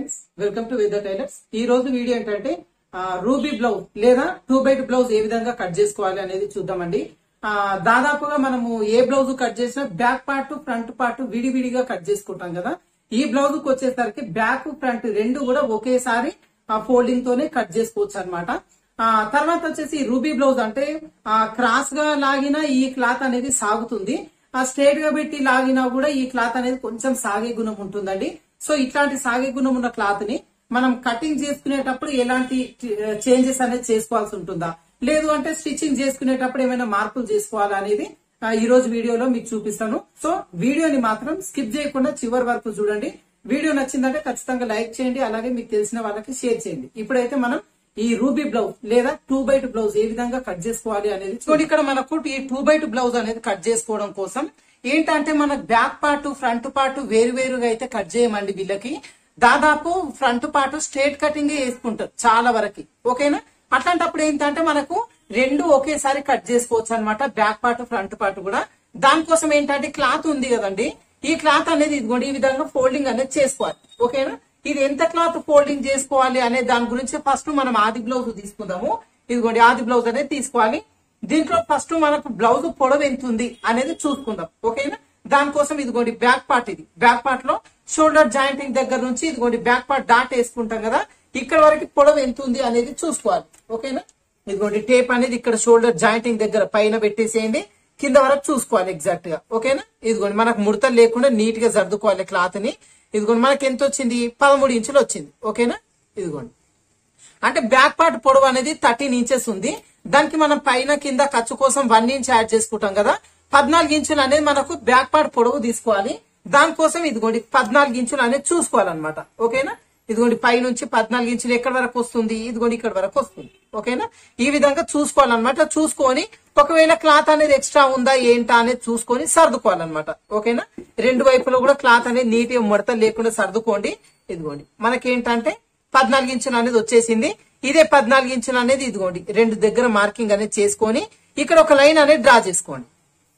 friends welcome to Veda tailors ఈ రోజు video ఏంటంటే ఆ, రూబీ బ్లౌజ్ లేదా టూ బైట్ బ్లౌజ్ ఏ విధంగా కట్ చేసుకోవాలి అనేది చూద్దామండి ఆ, దాదాపుగా మనము ఏ బ్లౌజ్ కట్ చేసినా బ్యాక్ పార్ట్ ఫ్రంట్ పార్ట్ విడివిడిగా కట్ చేసుకుంటాం కదా ఈ బ్లౌజ్ కి వచ్చేసరికి బ్యాక్ ఫ్రంట్ రెండు కూడా ఒకేసారి ఫోల్డింగ్ తోనే కట్ చేసుకోవచ్చు అనమాట తర్వాత వచ్చేసి రూబీ బ్లౌజ్ అంటే క్రాస్ గా లాగిన ఈ క్లాత్ అనేది సాగుతుంది ఆ స్ట్రేట్ గా పెట్టి లాగినా కూడా ఈ క్లాత్ అనేది కొంచెం సాగే గుణం ఉంటుందండి సో ఇట్లాంటి సాగే గుణం ఉన్న క్లాత్ ని మనం కటింగ్ చేసుకునేటప్పుడు ఎలాంటి చేంజెస్ అనేది చేసుకోవాల్సి ఉంటుందా లేదు అంటే స్టిచ్చింగ్ చేసుకునేటప్పుడు ఏమైనా మార్పులు చేసుకోవాలా అనేది ఆ, ఈ రోజు వీడియోలో మీకు చూపిస్తాను సో వీడియోని మాత్రం స్కిప్ చేయకుండా చివరి వరకు చూడండి వీడియో నచ్చిందంటే ఖచ్చితంగా లైక్ చేయండి అలాగే మీకు తెలిసిన వాళ్ళకి షేర్ చేయండి ఇప్పుడైతే మనం ఈ రూబీ బ్లౌజ్ లేదా టూ బై టూ బ్లౌజ్ ఏ విధంగా కట్ చేసుకోవాలి అనేది చూడండి ఇక్కడ మనకు ఈ టూ బై టూ బ్లౌజ్ అనేది కట్ చేసుకోవడం కోసం ఏంటంటే మన బ్యాక్ పార్ట్ ఫ్రంట్ పార్ట్ వేరు వేరుగా అయితే కట్ చేయమండి వీళ్ళకి దాదాపు ఫ్రంట్ పార్ట్ స్ట్రేట్ కటింగ్ వేసుకుంటారు చాలా వరకు ఓకేనా అట్లాంటప్పుడు ఏంటంటే మనకు రెండు ఒకేసారి కట్ చేసుకోవచ్చు అనమాట బ్యాక్ పార్ట్ ఫ్రంట్ పార్ట్ కూడా దానికోసం ఏంటంటే క్లాత్ ఉంది కదండి ఈ క్లాత్ అనేది ఇదిగోండి ఈ విధంగా ఫోల్డింగ్ అనేది చేసుకోవాలి ఓకేనా ఇది ఎంత క్లాత్ ఫోల్డింగ్ చేసుకోవాలి అనే దాని గురించి ఫస్ట్ మనం ఆది బ్లౌజ్ తీసుకుందాము ఇదిగోండి ఆది బ్లౌజ్ అనేది తీసుకోవాలి దీంట్లో ఫస్ట్ మనకు బ్లౌజ్ పొడవు ఎంత ఉంది అనేది చూసుకుందాం ఓకేనా దానికోసం ఇదిగోండి బ్యాక్ పార్ట్ ఇది బ్యాక్ పార్ట్ లో షోల్డర్ జాయింటింగ్ దగ్గర నుంచి ఇదిగోండి బ్యాక్ పార్ట్ డాట్ వేసుకుంటాం కదా ఇక్కడ వరకు పొడవు ఎంత ఉంది అనేది చూసుకోవాలి ఓకేనా ఇదిగోండి టేప్ అనేది ఇక్కడ షోల్డర్ జాయింటింగ్ దగ్గర పైన పెట్టేసేయండి కింద వరకు చూసుకోవాలి ఎగ్జాక్ట్ గా ఓకేనా ఇదిగోండి మనకు ముడతలు లేకుండా నీట్ గా సర్దుకోవాలి క్లాత్ ని ఇదిగోండి మనకి ఎంత వచ్చింది పదమూడు ఇంచులు వచ్చింది ఓకేనా ఇదిగోండి అంటే బ్యాక్ పార్ట్ పొడవు అనేది థర్టీన్ ఇంచెస్ ఉంది దానికి మనం పైన కింద ఖర్చు కోసం వన్ ఇంచ్ యాడ్ చేసుకుంటాం కదా పద్నాలుగు ఇంచులు అనేది మనకు బ్యాక్ పార్ట్ పొడవు తీసుకోవాలి దానికోసం ఇదిగోండి పద్నాలుగు ఇంచులు అనేది చూసుకోవాలన్నమాట ఓకేనా ఇదిగోండి పై నుంచి పద్నాలుగు ఇంచులు ఎక్కడి వరకు వస్తుంది ఇదిగోండి ఇక్కడ వరకు వస్తుంది ఓకేనా ఈ విధంగా చూసుకోవాలన్నమాట చూసుకొని ఒకవేళ క్లాత్ అనేది ఎక్స్ట్రా ఉందా ఏంటా అనేది చూసుకొని సర్దుకోవాలన్నమాట ఓకేనా రెండు వైపులో కూడా క్లాత్ అనేది నీట్ గా ముడత లేకుండా సర్దుకోండి ఇదిగోండి మనకేంటంటే పద్నాలుగు ఇంచులు అనేది వచ్చేసింది ఇదే పద్నాలుగు ఇంచులు అనేది ఇదిగోండి రెండు దగ్గర మార్కింగ్ అనేది చేసుకొని ఇక్కడ ఒక లైన్ అనేది డ్రా చేసుకోండి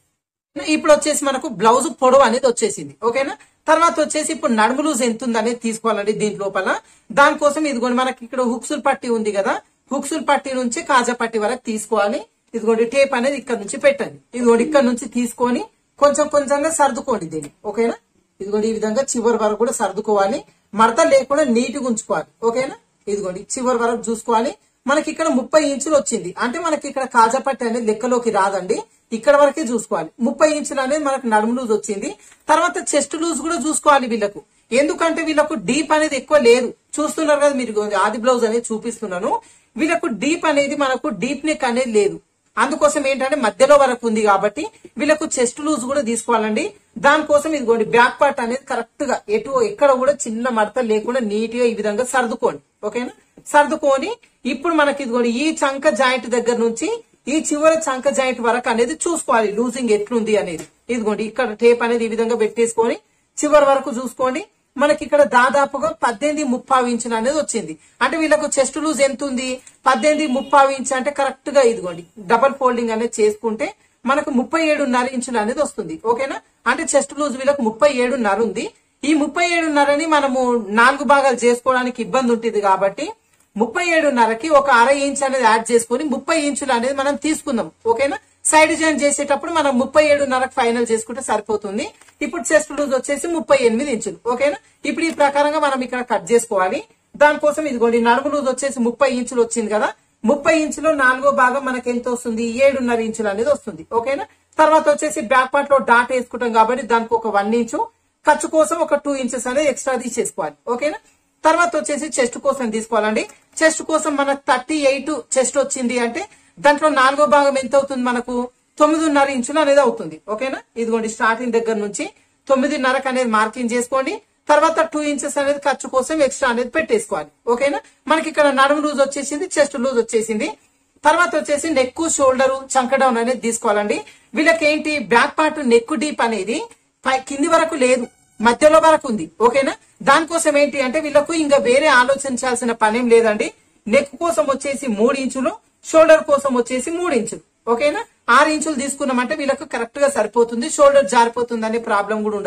ఇప్పుడు వచ్చేసి మనకు బ్లౌజ్ పొడవు అనేది వచ్చేసింది ఓకేనా తర్వాత వచ్చేసి ఇప్పుడు నడుము లూజ్ ఎంత ఉంది అనేది తీసుకోవాలండి దీని లోపల దానికోసం ఇదిగోండి మనకి ఇక్కడ హుక్సుల్ పట్టి ఉంది కదా హుక్సుల్ పట్టి నుంచి కాజా పట్టి వరకు తీసుకోవాలి ఇదిగోండి టేప్ అనేది ఇక్కడ నుంచి పెట్టండి ఇదిగోండి ఇక్కడ నుంచి తీసుకొని కొంచెం కొంచెంగా సర్దుకోండి దీన్ని ఓకేనా ఇదిగోండి ఈ విధంగా చివరి వరకు కూడా సర్దుకోవాలి మడత లేకుండా నీట్గా ఉంచుకోవాలి ఓకేనా ఇదిగోండి చివరి వరకు చూసుకోవాలి మనకి ఇక్కడ ముప్పై ఇంచులు వచ్చింది అంటే మనకి ఇక్కడ కాజాపట్టి అనేది లెక్కలోకి రాదండి ఇక్కడ వరకే చూసుకోవాలి ముప్పై ఇంచులు అనేది మనకు నడుము లూజ్ వచ్చింది తర్వాత చెస్ట్ లూజ్ కూడా చూసుకోవాలి వీళ్ళకు ఎందుకంటే వీళ్ళకు డీప్ అనేది ఎక్కువ లేదు చూస్తున్నారు కదా మీరు ఆది బ్లౌజ్ అనేది చూపిస్తున్నాను వీళ్ళకు డీప్ అనేది మనకు డీప్ నెక్ అనేది లేదు అందుకోసం ఏంటంటే మధ్యలో వరకు ఉంది కాబట్టి వీళ్ళకు చెస్ట్ లూజ్ కూడా తీసుకోవాలండి దానికోసం ఇదిగోండి బ్యాక్ పార్ట్ అనేది కరెక్ట్ గా ఎటు ఎక్కడ కూడా చిన్న మడత లేకుండా నీట్ గా ఈ విధంగా సర్దుకోండి ఓకేనా సర్దుకొని ఇప్పుడు మనకి ఇదిగోండి ఈ చంక జాయింట్ దగ్గర నుంచి ఈ చివరి చంక జాయింట్ వరకు అనేది చూసుకోవాలి లూజింగ్ ఎట్లుంది అనేది ఇదిగోండి ఇక్కడ టేప్ అనేది ఈ విధంగా పెట్టేసుకొని చివరి వరకు చూసుకోండి మనకి ఇక్కడ దాదాపుగా పద్దెనిమిది ముప్పావు ఇంచులు అనేది వచ్చింది అంటే వీళ్ళకు చెస్ట్ లూజ్ ఎంత ఉంది పద్దెనిమిది ముప్పావు ఇంచు అంటే కరెక్ట్ గా ఇదిగోండి డబల్ ఫోల్డింగ్ అనేది చేసుకుంటే మనకు ముప్పై ఏడున్నర ఇంచులు అనేది వస్తుంది ఓకేనా అంటే చెస్ట్ లూజ్ వీళ్ళకు ముప్పై ఏడున్నర ఉంది ఈ ముప్పై ఏడున్నరని మనము నాలుగు భాగాలు చేసుకోవడానికి ఇబ్బంది ఉంటుంది కాబట్టి ముప్పై ఏడున్నరకి ఒక అర ఇంచ్ అనేది యాడ్ చేసుకుని ముప్పై ఇంచులు అనేది మనం తీసుకుందాం ఓకేనా సైడ్ జాయిన్ చేసేటప్పుడు మనం ముప్పై ఏడున్నరకు ఫైనల్ చేసుకుంటే సరిపోతుంది ఇప్పుడు చెస్ట్ లూజ్ వచ్చేసి ముప్పై ఎనిమిది ఇంచులు ఓకేనా ఇప్పుడు ఈ ప్రకారంగా మనం ఇక్కడ కట్ చేసుకోవాలి దానికోసం ఇదిగోండి నడుము లూజ్ వచ్చేసి ముప్పై ఇంచులు వచ్చింది కదా ముప్పై ఇంచులో నాలుగో భాగం మనకి ఎంత వస్తుంది ఏడున్నర ఇంచులు అనేది వస్తుంది ఓకేనా తర్వాత వచ్చేసి బ్యాక్ పార్ట్ లో డాట్ వేసుకుంటాం కాబట్టి దానికి ఒక వన్ ఇంచు ఖర్చు కోసం ఒక టూ ఇంచెస్ అనేది ఎక్స్ట్రా తీసేసుకోవాలి ఓకేనా తర్వాత వచ్చేసి చెస్ట్ కోసం తీసుకోవాలండి చెస్ట్ కోసం మన థర్టీ ఎయిట్ చెస్ట్ వచ్చింది అంటే దాంట్లో నాలుగో భాగం ఎంత అవుతుంది మనకు తొమ్మిదిన్నర ఇంచులు అనేది అవుతుంది ఓకేనా ఇదిగోండి స్టార్టింగ్ దగ్గర నుంచి తొమ్మిదిన్నరకు అనేది మార్కింగ్ చేసుకోండి తర్వాత టూ ఇంచెస్ అనేది ఖర్చు కోసం ఎక్స్ట్రా అనేది పెట్టేసుకోవాలి ఓకేనా మనకి ఇక్కడ నడుము లూజ్ వచ్చేసింది చెస్ట్ లూజ్ వచ్చేసింది తర్వాత వచ్చేసి నెక్ షోల్డర్ చంక డౌన్ అనేది తీసుకోవాలండి వీళ్ళకి ఏంటి బ్యాక్ పార్ట్ నెక్ డీప్ అనేది పై కింది వరకు లేదు మధ్యలో వరకు ఉంది ఓకేనా దానికోసం ఏంటి అంటే వీళ్ళకు ఇంకా వేరే ఆలోచించాల్సిన పనేం లేదండి నెక్ కోసం వచ్చేసి మూడు ఇంచులు షోల్డర్ కోసం వచ్చేసి మూడు ఇంచులు ఓకేనా ఆరు ఇంచులు తీసుకున్నామంటే వీళ్ళకు కరెక్ట్ గా సరిపోతుంది షోల్డర్ జారిపోతుంది అనే ప్రాబ్లం కూడా ఉండదు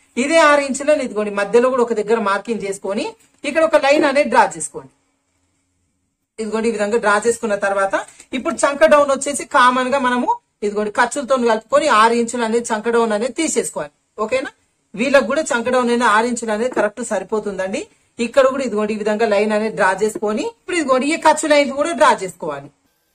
ఇదే ఆరు ఇంచులను ఇదిగోండి మధ్యలో కూడా ఒక దగ్గర మార్కింగ్ చేసుకొని ఇక్కడ ఒక లైన్ అనేది డ్రా చేసుకోండి ఇదిగోండి ఈ విధంగా డ్రా చేసుకున్న తర్వాత ఇప్పుడు చంక డౌన్ వచ్చేసి కామన్ గా మనము ఇదిగోండి ఖర్చులతో కలుపుకొని ఆరు ఇంచులు అనేది చంక డౌన్ అనేది తీసేసుకోవాలి ఓకేనా వీళ్ళకి కూడా చంక డౌన్ అనేది ఆరు ఇంచులు అనేది కరెక్ట్ సరిపోతుందండి ఇక్కడ కూడా ఇదిగోండి ఈ విధంగా లైన్ అనేది డ్రా చేసుకొని ఇప్పుడు ఇదిగోండి ఈ ఖర్చు లైన్ కూడా డ్రా చేసుకోవాలి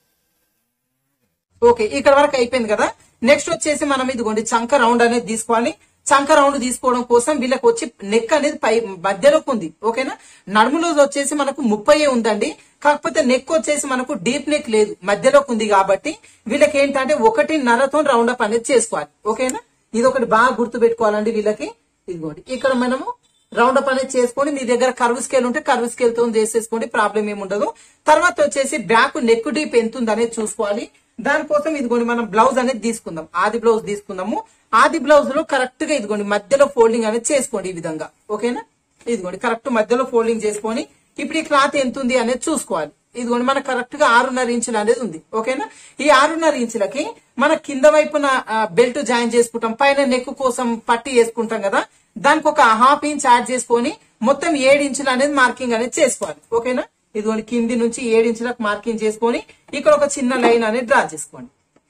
ఓకే ఇక్కడ వరకు అయిపోయింది కదా నెక్స్ట్ వచ్చేసి మనం ఇదిగోండి చంక రౌండ్ అనేది తీసుకోవాలి చంక రౌండ్ తీసుకోవడం కోసం వీళ్ళకి వచ్చి నెక్ అనేది పై మధ్యలోకి ఉంది ఓకేనా నడుములో వచ్చేసి మనకు ముప్పై ఉందండి కాకపోతే నెక్ వచ్చేసి మనకు డీప్ నెక్ లేదు మధ్యలోకి ఉంది కాబట్టి వీళ్ళకి ఏంటంటే ఒకటి నరతో రౌండ్ అప్ అనేది చేసుకోవాలి ఓకేనా ఇది ఒకటి బాగా గుర్తు పెట్టుకోవాలండి వీళ్ళకి ఇదిగోండి ఇక్కడ మనము రౌండ్ అప్ అనేది చేసుకొని మీ దగ్గర కర్వ్ స్కేల్ ఉంటే కర్వ్ స్కేల్ తో చేసేసుకోండి ప్రాబ్లం ఏమి ఉండదు తర్వాత వచ్చేసి బ్యాక్ నెక్ డీప్ ఎంత ఉంది అనేది చూసుకోవాలి దానికోసం ఇదిగోండి మనం బ్లౌజ్ అనేది తీసుకుందాం ఆది బ్లౌజ్ తీసుకుందాము ఆది బ్లౌజ్ లో కరెక్ట్ గా ఇదిగోండి మధ్యలో ఫోల్డింగ్ అనేది చేసుకోండి ఈ విధంగా ఓకేనా ఇదిగోండి కరెక్ట్ మధ్యలో ఫోల్డింగ్ చేసుకొని ఇప్పుడు ఈ క్లాత్ ఎంత ఉంది అనేది చూసుకోవాలి ఇదిగోండి మనకు కరెక్ట్ గా ఆరున్నర ఇంచులు అనేది ఉంది ఓకేనా ఈ ఆరున్నర ఇంచులకి మన కింద వైపున బెల్ట్ జాయిన్ చేసుకుంటాం పైన నెక్ కోసం పట్టి వేసుకుంటాం కదా దానికి ఒక హాఫ్ ఇంచ్ యాడ్ చేసుకొని మొత్తం ఏడు ఇంచులు అనేది మార్కింగ్ అనేది చేసుకోవాలి ఓకేనా ఇదిగోండి కింది నుంచి ఏడు ఇంచులకు మార్కింగ్ చేసుకొని ఇక్కడ ఒక చిన్న లైన్ అనేది డ్రా చేసుకోండి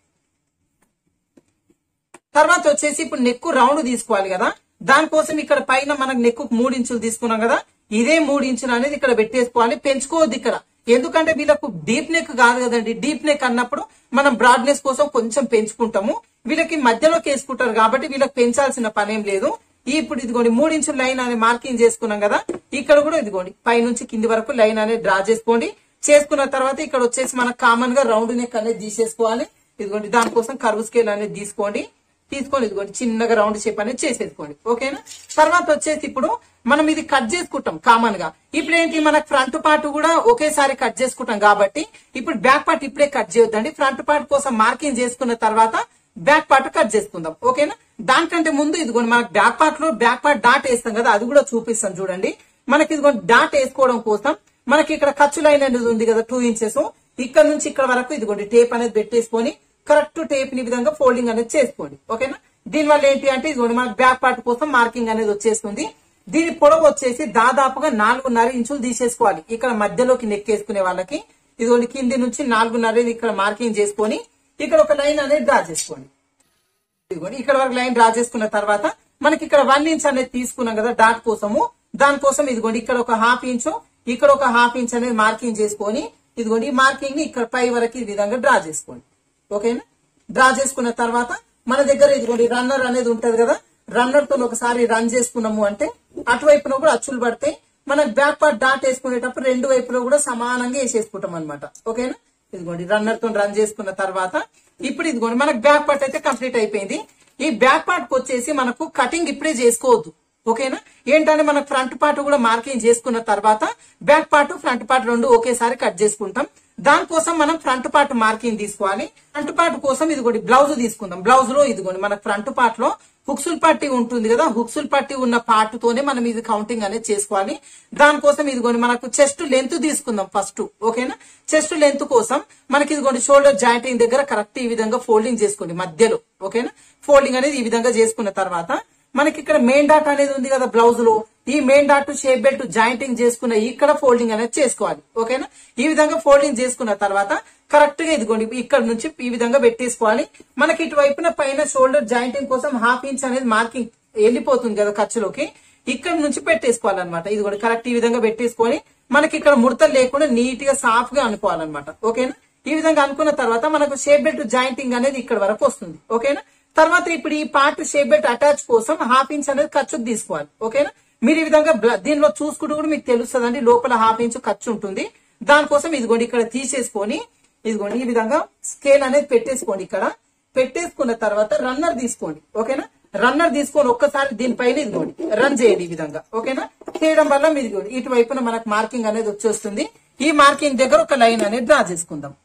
తర్వాత వచ్చేసి ఇప్పుడు నెక్ రౌండ్ తీసుకోవాలి కదా దానికోసం ఇక్కడ పైన మనకు నెక్ మూడు ఇంచులు తీసుకున్నాం కదా ఇదే మూడు ఇంచులు అనేది ఇక్కడ పెట్టేసుకోవాలి పెంచుకోవద్దు ఇక్కడ ఎందుకంటే వీళ్ళకు డీప్ నెక్ కాదు కదండి డీప్ నెక్ అన్నప్పుడు మనం బ్రాడ్నెస్ కోసం కొంచెం పెంచుకుంటాము వీళ్ళకి మధ్యలోకి వేసుకుంటారు కాబట్టి వీళ్ళకి పెంచాల్సిన పనేం లేదు ఇప్పుడు ఇదిగోండి మూడు ఇంచుల లైన్ అనేది మార్కింగ్ చేసుకున్నాం కదా ఇక్కడ కూడా ఇదిగోండి పై నుంచి కింది వరకు లైన్ అనేది డ్రా చేసుకోండి చేసుకున్న తర్వాత ఇక్కడ వచ్చేసి మనకు కామన్ గా రౌండ్ నెక్ అనేది తీసేసుకోవాలి ఇదిగోండి దానికోసం కర్వ్ స్కేల్ అనేది తీసుకోండి తీసుకొని ఇదిగోండి చిన్నగా రౌండ్ షేప్ అనేది చేసేసుకోండి ఓకేనా తర్వాత వచ్చేసి ఇప్పుడు మనం ఇది కట్ చేసుకుంటాం కామన్ గా ఇప్పుడు ఏంటి మనకు ఫ్రంట్ పార్ట్ కూడా ఒకేసారి కట్ చేసుకుంటాం కాబట్టి ఇప్పుడు బ్యాక్ పార్ట్ ఇప్పుడే కట్ చేయొద్దండి ఫ్రంట్ పార్ట్ కోసం మార్కింగ్ చేసుకున్న తర్వాత బ్యాక్ పార్ట్ కట్ చేసుకుందాం ఓకేనా దానికంటే ముందు ఇదిగోండి మనకు బ్యాక్ పార్ట్ లో బ్యాక్ పార్ట్ డాట్ వేస్తాం కదా అది కూడా చూపిస్తాం చూడండి మనకి ఇదిగోండి డాట్ వేసుకోవడం కోసం మనకి ఇక్కడ ఖర్చు లైన్ అనేది ఉంది కదా టూ ఇంచెస్ ఇక్కడ నుంచి ఇక్కడ వరకు ఇదిగోండి టేప్ అనేది పెట్టేసుకొని కరెక్ట్ టేప్ ని విధంగా ఫోల్డింగ్ అనేది చేసుకోండి ఓకేనా దీని వల్ల ఏంటి అంటే ఇదిగోండి మనకి బ్యాక్ పార్ట్ కోసం మార్కింగ్ అనేది వచ్చేస్తుంది దీని పొడవు వచ్చేసి దాదాపుగా నాలుగున్నర ఇంచులు తీసేసుకోవాలి ఇక్కడ మధ్యలోకి నెక్కేసుకునే వాళ్ళకి ఇదిగోండి కింది నుంచి నాలుగున్నర ఇక్కడ మార్కింగ్ చేసుకొని ఇక్కడ ఒక లైన్ అనేది డ్రా చేసుకోండి ఇదిగోండి ఇక్కడ వరకు లైన్ డ్రా చేసుకున్న తర్వాత మనకి ఇక్కడ వన్ ఇంచ్ అనేది తీసుకున్నాం కదా డాట్ కోసము దానికోసం ఇదిగోండి ఇక్కడ ఒక హాఫ్ ఇంచు ఇక్కడ ఒక హాఫ్ ఇంచ్ అనేది మార్కింగ్ చేసుకొని ఇదిగోండి ఈ మార్కింగ్ ని ఇక్కడ పై వరకు ఈ విధంగా డ్రా చేసుకోండి ఓకేనా డ్రా చేసుకున్న తర్వాత మన దగ్గర ఇదిగోండి రన్నర్ అనేది ఉంటది కదా రన్నర్ తో ఒకసారి రన్ చేసుకున్నాము అంటే అటువైపున కూడా అచ్చులు పడతాయి మనం బ్యాక్ పార్ట్ డాట్ వేసుకునేటప్పుడు రెండు వైపులో కూడా సమానంగా వేసేసుకుంటాం అనమాట ఓకేనా ఇదిగోండి రన్నర్ తో రన్ చేసుకున్న తర్వాత ఇప్పుడు ఇదిగోండి మనకు బ్యాక్ పార్ట్ అయితే కంప్లీట్ అయిపోయింది ఈ బ్యాక్ పార్ట్ వచ్చేసి మనకు కటింగ్ ఇప్పుడే చేసుకోవద్దు ఓకేనా ఏంటంటే మనకు ఫ్రంట్ పార్ట్ కూడా మార్కింగ్ చేసుకున్న తర్వాత బ్యాక్ పార్ట్ ఫ్రంట్ పార్ట్ రెండు ఒకేసారి కట్ చేసుకుంటాం దానికోసం మనం ఫ్రంట్ పార్ట్ మార్కింగ్ తీసుకోవాలి ఫ్రంట్ పార్ట్ కోసం ఇదిగోండి బ్లౌజ్ తీసుకుందాం బ్లౌజ్ లో ఇదిగోండి మనకు ఫ్రంట్ పార్ట్ లో హుక్సుల్ పట్టి ఉంటుంది కదా హుక్సుల్ పట్టి ఉన్న పార్ట్ తోనే మనం ఇది కౌంటింగ్ అనేది చేసుకోవాలి దానికోసం ఇదిగోండి మనకు చెస్ట్ లెంత్ తీసుకుందాం ఫస్ట్ ఓకేనా చెస్ట్ లెంత్ కోసం మనకి ఇదిగోండి షోల్డర్ జాయింటింగ్ దగ్గర కరెక్ట్ ఈ విధంగా ఫోల్డింగ్ చేసుకోండి మధ్యలో ఓకేనా ఫోల్డింగ్ అనేది ఈ విధంగా చేసుకున్న తర్వాత మనకి ఇక్కడ మెయిన్ డాట్ అనేది ఉంది కదా బ్లౌజ్ లో ఈ main dot shape belt jointing చేసుకున్న ఇక్కడ ఫోల్డింగ్ అనేది చేసుకోవాలి ఓకేనా ఈ విధంగా ఫోల్డింగ్ చేసుకున్న తర్వాత కరెక్ట్ గా ఇదిగోండి ఇక్కడ నుంచి ఈ విధంగా పెట్టేసుకోవాలి మనకి ఇటువైపున పైన షోల్డర్ జాయింటింగ్ కోసం హాఫ్ ఇంచ్ అనేది మార్కింగ్ వెళ్ళిపోతుంది కదా ఖర్చులోకి ఇక్కడ నుంచి పెట్టేసుకోవాలన్నమాట ఇది కూడా కరెక్ట్ ఈ విధంగా పెట్టేసుకొని మనకి ఇక్కడ ముడతలు లేకుండా నీట్ గా సాఫ్ గా అనుకోవాలన్నమాట ఓకేనా ఈ విధంగా అనుకున్న తర్వాత మనకు షేప్ బెల్ట్ జాయింటింగ్ అనేది ఇక్కడ వరకు వస్తుంది ఓకేనా తర్వాత ఇప్పుడు ఈ పార్ట్ షేప్ బెల్ట్ అటాచ్ కోసం హాఫ్ ఇంచ్ అనేది ఖర్చుకు తీసుకోవాలి ఓకేనా మీరు ఈ విధంగా బ్ల- దీనిలో చూసుకుంటూ కూడా మీకు తెలుస్తుందండి లోపల హాఫ్ ఇంచ్ ఖర్చు ఉంటుంది దానికోసం ఇదిగోండి ఇక్కడ తీసేసుకొని ఇదిగోండి ఈ విధంగా స్కేల్ అనేది పెట్టేసుకోండి ఇక్కడ పెట్టేసుకున్న తర్వాత రన్నర్ తీసుకోండి ఓకేనా రన్నర్ తీసుకొని ఒక్కసారి దీనిపైన ఇదిగోండి రన్ చేయండి ఈ విధంగా ఓకేనా చేయడం వల్ల మీరు ఇదిగోండి ఇటువైపున మనకు మార్కింగ్ అనేది వచ్చేస్తుంది ఈ మార్కింగ్ దగ్గర ఒక లైన్ అనేది డ్రా చేసుకుందాం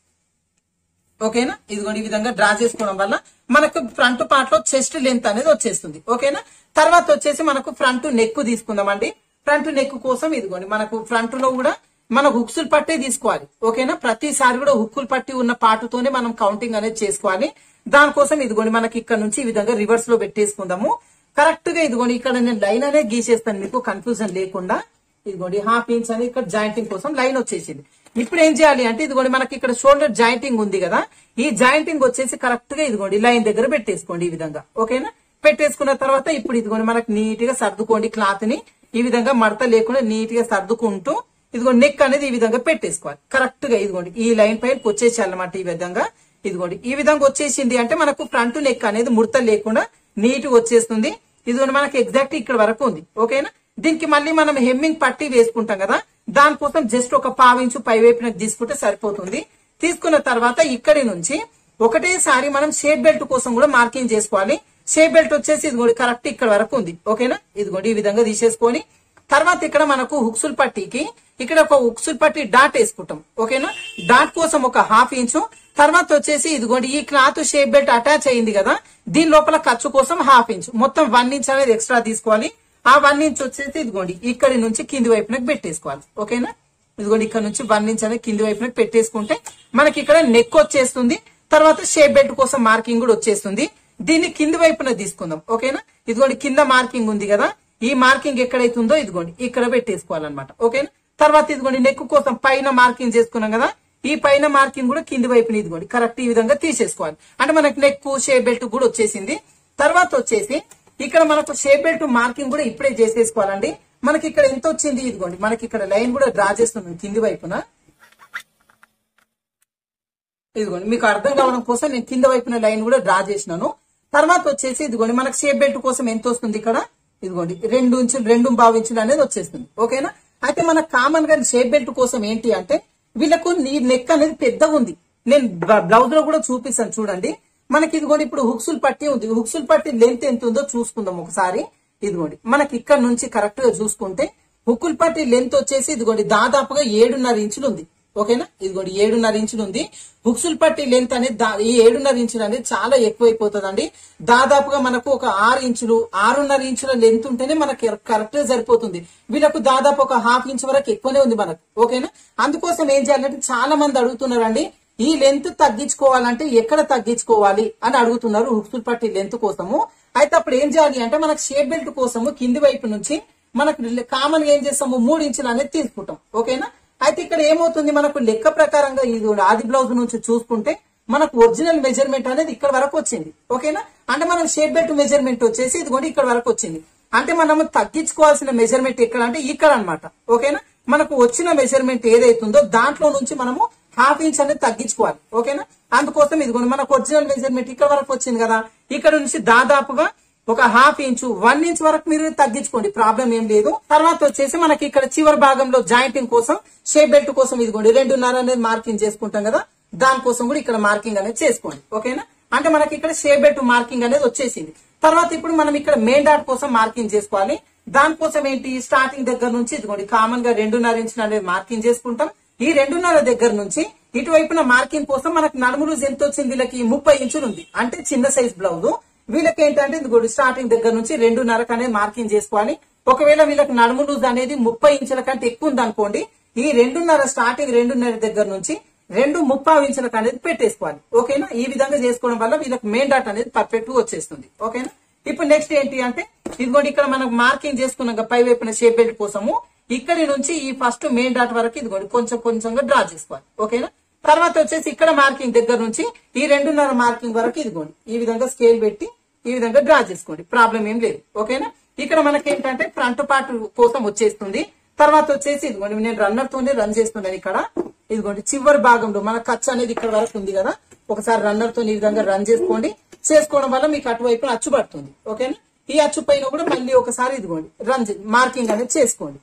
ఓకేనా ఇదిగోండి ఈ విధంగా డ్రా చేసుకోవడం వల్ల మనకు ఫ్రంట్ పార్ట్ లో చెస్ట్ లెంత్ అనేది వచ్చేస్తుంది ఓకేనా తర్వాత వచ్చేసి మనకు ఫ్రంట్ నెక్ తీసుకుందామండి ఫ్రంట్ నెక్ కోసం ఇదిగోండి మనకు ఫ్రంట్ లో కూడా మన హుక్సులు పట్టే తీసుకోవాలి ఓకేనా ప్రతిసారి కూడా హుక్కులు పట్టి ఉన్న పాటుతోనే మనం కౌంటింగ్ అనేది చేసుకోవాలి దానికోసం ఇదిగోండి మనకి ఇక్కడ నుంచి ఈ విధంగా రివర్స్ లో పెట్టేసుకుందాము కరెక్ట్ గా ఇదిగోండి ఇక్కడ నేను లైన్ అనేది గీసేస్తాను మీకు కన్ఫ్యూజన్ లేకుండా ఇదిగోండి హాఫ్ ఇంచ్ అనేది ఇక్కడ జాయింటింగ్ కోసం లైన్ వచ్చేసింది ఇప్పుడు ఏం చేయాలి అంటే ఇదిగోండి మనకి ఇక్కడ షోల్డర్ జాయింటింగ్ ఉంది కదా ఈ జాయింటింగ్ వచ్చేసి కరెక్ట్ గా ఇదిగోండి లైన్ దగ్గర పెట్టేసుకోండి ఈ విధంగా ఓకేనా పెట్టేసుకున్న తర్వాత ఇప్పుడు ఇదిగోండి మనకి నీట్ గా సర్దుకోండి క్లాత్ ని ఈ విధంగా మడత లేకుండా నీట్ గా సర్దుకుంటూ ఇదిగోండి నెక్ అనేది ఈ విధంగా పెట్టేసుకోవాలి కరెక్ట్ గా ఇదిగోండి ఈ లైన్ పైన వచ్చేసేయాలన్నమాట ఈ విధంగా ఇదిగోండి ఈ విధంగా వచ్చేసింది అంటే మనకు ఫ్రంట్ నెక్ అనేది ముడత లేకుండా నీట్ గా వచ్చేస్తుంది ఇదిగోండి మనకి ఎగ్జాక్ట్ ఇక్కడ వరకు ఉంది ఓకేనా దీనికి మళ్ళీ మనం హెమ్మింగ్ పట్టి వేసుకుంటాం కదా దానికోసం జస్ట్ ఒక పావించు పై వైపున తీసుకుంటే సరిపోతుంది తీసుకున్న తర్వాత ఇక్కడి నుంచి ఒకటేసారి మనం షేప్ బెల్ట్ కోసం కూడా మార్కింగ్ చేసుకోవాలి షేప్ బెల్ట్ వచ్చేసి ఇదిగోండి కరెక్ట్ ఇక్కడ వరకు ఉంది ఓకేనా ఇదిగోండి ఈ విధంగా తీసేసుకొని తర్వాత ఇక్కడ మనకు హుక్సుల్ పట్టీకి ఇక్కడ ఒక హుక్సుల్ పట్టి డాట్ వేసుకుంటాం ఓకేనా డాట్ కోసం ఒక హాఫ్ ఇంచు తర్వాత వచ్చేసి ఇదిగోండి ఈ క్లాత్ షేప్ బెల్ట్ అటాచ్ అయింది కదా దీని లోపల ఖర్చు కోసం హాఫ్ ఇంచ్ మొత్తం వన్ ఇంచ్ అనేది ఎక్స్ట్రా తీసుకోవాలి ఆ వన్ ఇంచ్ వచ్చేసి ఇదిగోండి ఇక్కడి నుంచి కింది వైపునకు పెట్టేసుకోవాలి ఓకేనా ఇదిగోండి ఇక్కడ నుంచి వన్ ఇంచ్ అనేది కింది వైపునకు పెట్టేసుకుంటే మనకి ఇక్కడ నెక్ వచ్చేస్తుంది తర్వాత షేప్ బెల్ట్ కోసం మార్కింగ్ కూడా వచ్చేస్తుంది దీన్ని కింది వైపున తీసుకుందాం ఓకేనా ఇదిగోండి కింద మార్కింగ్ ఉంది కదా ఈ మార్కింగ్ ఎక్కడైతుందో ఇదిగోండి ఇక్కడ పెట్టేసుకోవాలన్నమాట ఓకేనా తర్వాత ఇదిగోండి నెక్ కోసం పైన మార్కింగ్ చేసుకున్నాం కదా ఈ పైన మార్కింగ్ కూడా కింది వైపున ఇదిగోండి కరెక్ట్ ఈ విధంగా తీసేసుకోవాలి అంటే మనకి నెక్ షేప్ బెల్ట్ కూడా వచ్చేసింది తర్వాత వచ్చేసి ఇక్కడ మనకు షేప్ బెల్ట్ మార్కింగ్ కూడా ఇప్పుడే చేసేసుకోవాలండి మనకి ఇక్కడ ఎంత వచ్చింది ఇదిగోండి మనకి ఇక్కడ లైన్ కూడా డ్రా చేస్తున్నాం కింది వైపున ఇదిగోండి మీకు అర్థం కావడం కోసం నేను కింద వైపున లైన్ కూడా డ్రా చేసినాను తర్వాత వచ్చేసి ఇదిగోండి మనకు షేప్ బెల్ట్ కోసం ఎంత వస్తుంది ఇక్కడ ఇదిగోండి రెండు ఇంచులు రెండు బావు ఇంచులు అనేది వచ్చేస్తుంది ఓకేనా అయితే మనకు కామన్ గా షేప్ బెల్ట్ కోసం ఏంటి అంటే వీళ్ళకు నీ నెక్ అనేది పెద్దగా ఉంది నేను బ్లౌజ్ లో కూడా చూపిస్తాను చూడండి మనకి ఇదిగోండి ఇప్పుడు హుక్సుల్ పట్టి ఉంది హుక్సుల్ పట్టి లెంత్ ఎంత ఉందో చూసుకుందాం ఒకసారి ఇదిగోండి మనకి ఇక్కడ నుంచి కరెక్ట్ గా చూసుకుంటే హుక్కుల్ పట్టి లెంత్ వచ్చేసి ఇదిగోండి దాదాపుగా ఏడున్నర ఇంచులు ఉంది ఓకేనా ఇదిగోండి ఏడున్నర ఇంచులు ఉంది హుక్సుల్ పట్టి లెంత్ అనేది దా- ఈ ఏడున్నర ఇంచులు అనేది చాలా ఎక్కువైపోతుందండి దాదాపుగా మనకు ఒక ఆరు ఇంచులు ఆరున్నర ఇంచుల లెంత్ ఉంటేనే మనకి కరెక్ట్ గా సరిపోతుంది వీళ్ళకు దాదాపు ఒక హాఫ్ ఇంచ్ వరకు ఎక్కువనే ఉంది మనకు ఓకేనా అందుకోసం ఏం చేయాలంటే చాలా మంది అడుగుతున్నారండి ఈ లెంత్ తగ్గించుకోవాలంటే ఎక్కడ తగ్గించుకోవాలి అని అడుగుతున్నారు హుక్సుల్ పట్టి లెంత్ కోసము అయితే అప్పుడు ఏం చేయాలి అంటే మనకు షేప్ బెల్ట్ కోసము కింది వైపు నుంచి మనకు కామన్ గా ఏం చేస్తాము మూడు ఇంచులు అనేది తీసుకుంటాం ఓకేనా అయితే ఇక్కడ ఏమవుతుంది మనకు లెక్క ప్రకారంగా ఇది ఆది బ్లౌజ్ నుంచి చూసుకుంటే మనకు ఒరిజినల్ మెజర్మెంట్ అనేది ఇక్కడ వరకు వచ్చింది ఓకేనా అంటే మనం షేప్ బెల్ట్ మెజర్మెంట్ వచ్చేసి ఇదిగోండి ఇక్కడ వరకు వచ్చింది అంటే మనం తగ్గించుకోవాల్సిన మెజర్మెంట్ ఎక్కడ అంటే ఇక్కడ అన్నమాట ఓకేనా మనకు వచ్చిన మెజర్మెంట్ ఏదైతుందో దాంట్లో నుంచి మనము హాఫ్ ఇంచ్ అనేది తగ్గించుకోవాలి ఓకేనా అందుకోసం ఇదిగోండి మనకు ఒరిజినల్ మెజర్మెంట్ ఇక్కడ వరకు వచ్చింది కదా ఇక్కడ నుంచి దాదాపుగా ఒక హాఫ్ ఇంచు వన్ ఇంచ్ వరకు మీరు తగ్గించుకోండి ప్రాబ్లం ఏం లేదు తర్వాత వచ్చేసి మనకి ఇక్కడ చివరి భాగంలో జాయింటింగ్ కోసం షేప్ బెల్ట్ కోసం ఇదిగోండి రెండున్నర అనేది మార్కింగ్ చేసుకుంటాం కదా దానికోసం కూడా ఇక్కడ మార్కింగ్ అనేది చేసుకోండి ఓకేనా అంటే మనకి ఇక్కడ షేప్ బెల్ట్ మార్కింగ్ అనేది వచ్చేసింది తర్వాత ఇప్పుడు మనం ఇక్కడ మెయిన్ డాట్ కోసం మార్కింగ్ చేసుకోవాలి దానికోసం ఏంటి స్టార్టింగ్ దగ్గర నుంచి ఇదిగోండి కామన్ గా రెండున్నర ఇంచులు అనేది మార్కింగ్ చేసుకుంటాం ఈ రెండున్నర దగ్గర నుంచి ఇటువైపున మార్కింగ్ కోసం మనకు నడుము లూజ్ ఎంత వచ్చింది వీళ్ళకి ముప్పై ఇంచులు ఉంది అంటే చిన్న సైజ్ బ్లౌజ్ వీళ్ళకి ఏంటంటే ఇదిగోండి స్టార్టింగ్ దగ్గర నుంచి రెండున్నరకు అనేది మార్కింగ్ చేసుకోవాలి ఒకవేళ వీళ్ళకి నడుము లూజ్ అనేది ముప్పై ఇంచుల కంటే ఎక్కువ ఉంది అనుకోండి ఈ రెండున్నర స్టార్టింగ్ రెండున్నర దగ్గర నుంచి రెండు ముప్పావు ఇంచులకు అనేది పెట్టేసుకోవాలి ఓకేనా ఈ విధంగా చేసుకోవడం వల్ల వీళ్ళకి మెయిన్ డాట్ అనేది పర్ఫెక్ట్ గా వచ్చేస్తుంది ఓకేనా ఇప్పుడు నెక్స్ట్ ఏంటి అంటే ఇదిగోండి ఇక్కడ మనం మార్కింగ్ చేసుకున్నాక పై వైపున షేప్ బెల్ట్ కోసము ఇక్కడి నుంచి ఈ ఫస్ట్ మెయిన్ డాట్ వరకు ఇదిగోండి కొంచెం కొంచెంగా డ్రా చేసుకోవాలి ఓకేనా తర్వాత వచ్చేసి ఇక్కడ మార్కింగ్ దగ్గర నుంచి ఈ రెండున్నర మార్కింగ్ వరకు ఇదిగోండి ఈ విధంగా స్కేల్ పెట్టి ఈ విధంగా డ్రా చేసుకోండి ప్రాబ్లం ఏం లేదు ఓకేనా ఇక్కడ మనకి ఏంటంటే ఫ్రంట్ పార్ట్ కోసం వచ్చేస్తుంది తర్వాత వచ్చేసి ఇదిగోండి నేను రన్నర్ తోనే రన్ చేస్తున్నాను ఇక్కడ ఇదిగోండి చివరి భాగంలో మన ఖర్చు అనేది ఇక్కడ వరకు ఉంది కదా ఒకసారి రన్నర్ తో ఈ విధంగా రన్ చేసుకోండి చేసుకోవడం వల్ల మీకు అటువైపు అచ్చు పడుతుంది ఓకేనా ఈ అచ్చు పైన కూడా మళ్ళీ ఒకసారి ఇదిగోండి రన్ మార్కింగ్ అనేది చేసుకోండి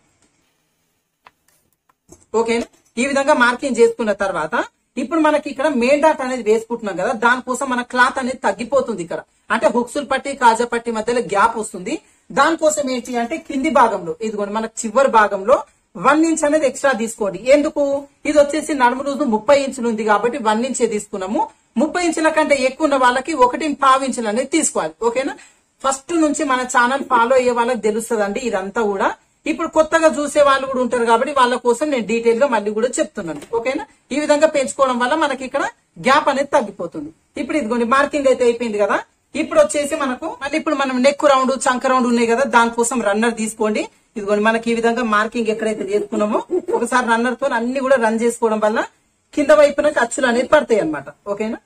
ఓకేనా ఈ విధంగా మార్కింగ్ చేసుకున్న తర్వాత ఇప్పుడు మనకి ఇక్కడ మెయిన్ డాట్ అనేది వేసుకుంటున్నాం కదా దానికోసం మన క్లాత్ అనేది తగ్గిపోతుంది ఇక్కడ అంటే హుక్సుల్ పట్టి కాజా పట్టి మధ్యలో గ్యాప్ వస్తుంది దానికోసం ఏంటి అంటే కింది భాగంలో ఇదిగోండి మనకు చివరి భాగంలో వన్ ఇంచ్ అనేది ఎక్స్ట్రా తీసుకోండి ఎందుకు ఇది వచ్చేసి నడుము రోజు ముప్పై ఇంచులు ఉంది కాబట్టి వన్ ఇంచే తీసుకున్నాము ముప్పై ఇంచుల కంటే ఎక్కువ ఉన్న వాళ్ళకి ఒకటి పావు ఇంచులు అనేది తీసుకోవాలి ఓకేనా ఫస్ట్ నుంచి మన ఛానల్ ఫాలో అయ్యే వాళ్ళకి తెలుస్తుందండి ఇదంతా కూడా ఇప్పుడు కొత్తగా చూసే వాళ్ళు కూడా ఉంటారు కాబట్టి వాళ్ళ కోసం నేను డీటెయిల్ గా మళ్ళీ కూడా చెప్తున్నాను ఓకేనా ఈ విధంగా పెంచుకోవడం వల్ల మనకి ఇక్కడ గ్యాప్ అనేది తగ్గిపోతుంది ఇప్పుడు ఇదిగోండి మార్కింగ్ అయితే అయిపోయింది కదా ఇప్పుడు వచ్చేసి మనకు మళ్ళీ ఇప్పుడు మనం నెక్ రౌండ్ చంక రౌండ్ ఉన్నాయి కదా దానికోసం రన్నర్ తీసుకోండి ఇదిగోండి మనకి ఈ విధంగా మార్కింగ్ ఎక్కడైతే చేసుకున్నామో ఒకసారి రన్నర్ తో అన్ని కూడా రన్ చేసుకోవడం వల్ల కింద వైపున అచ్చులు అనేది పడతాయి అన్నమాట ఓకేనా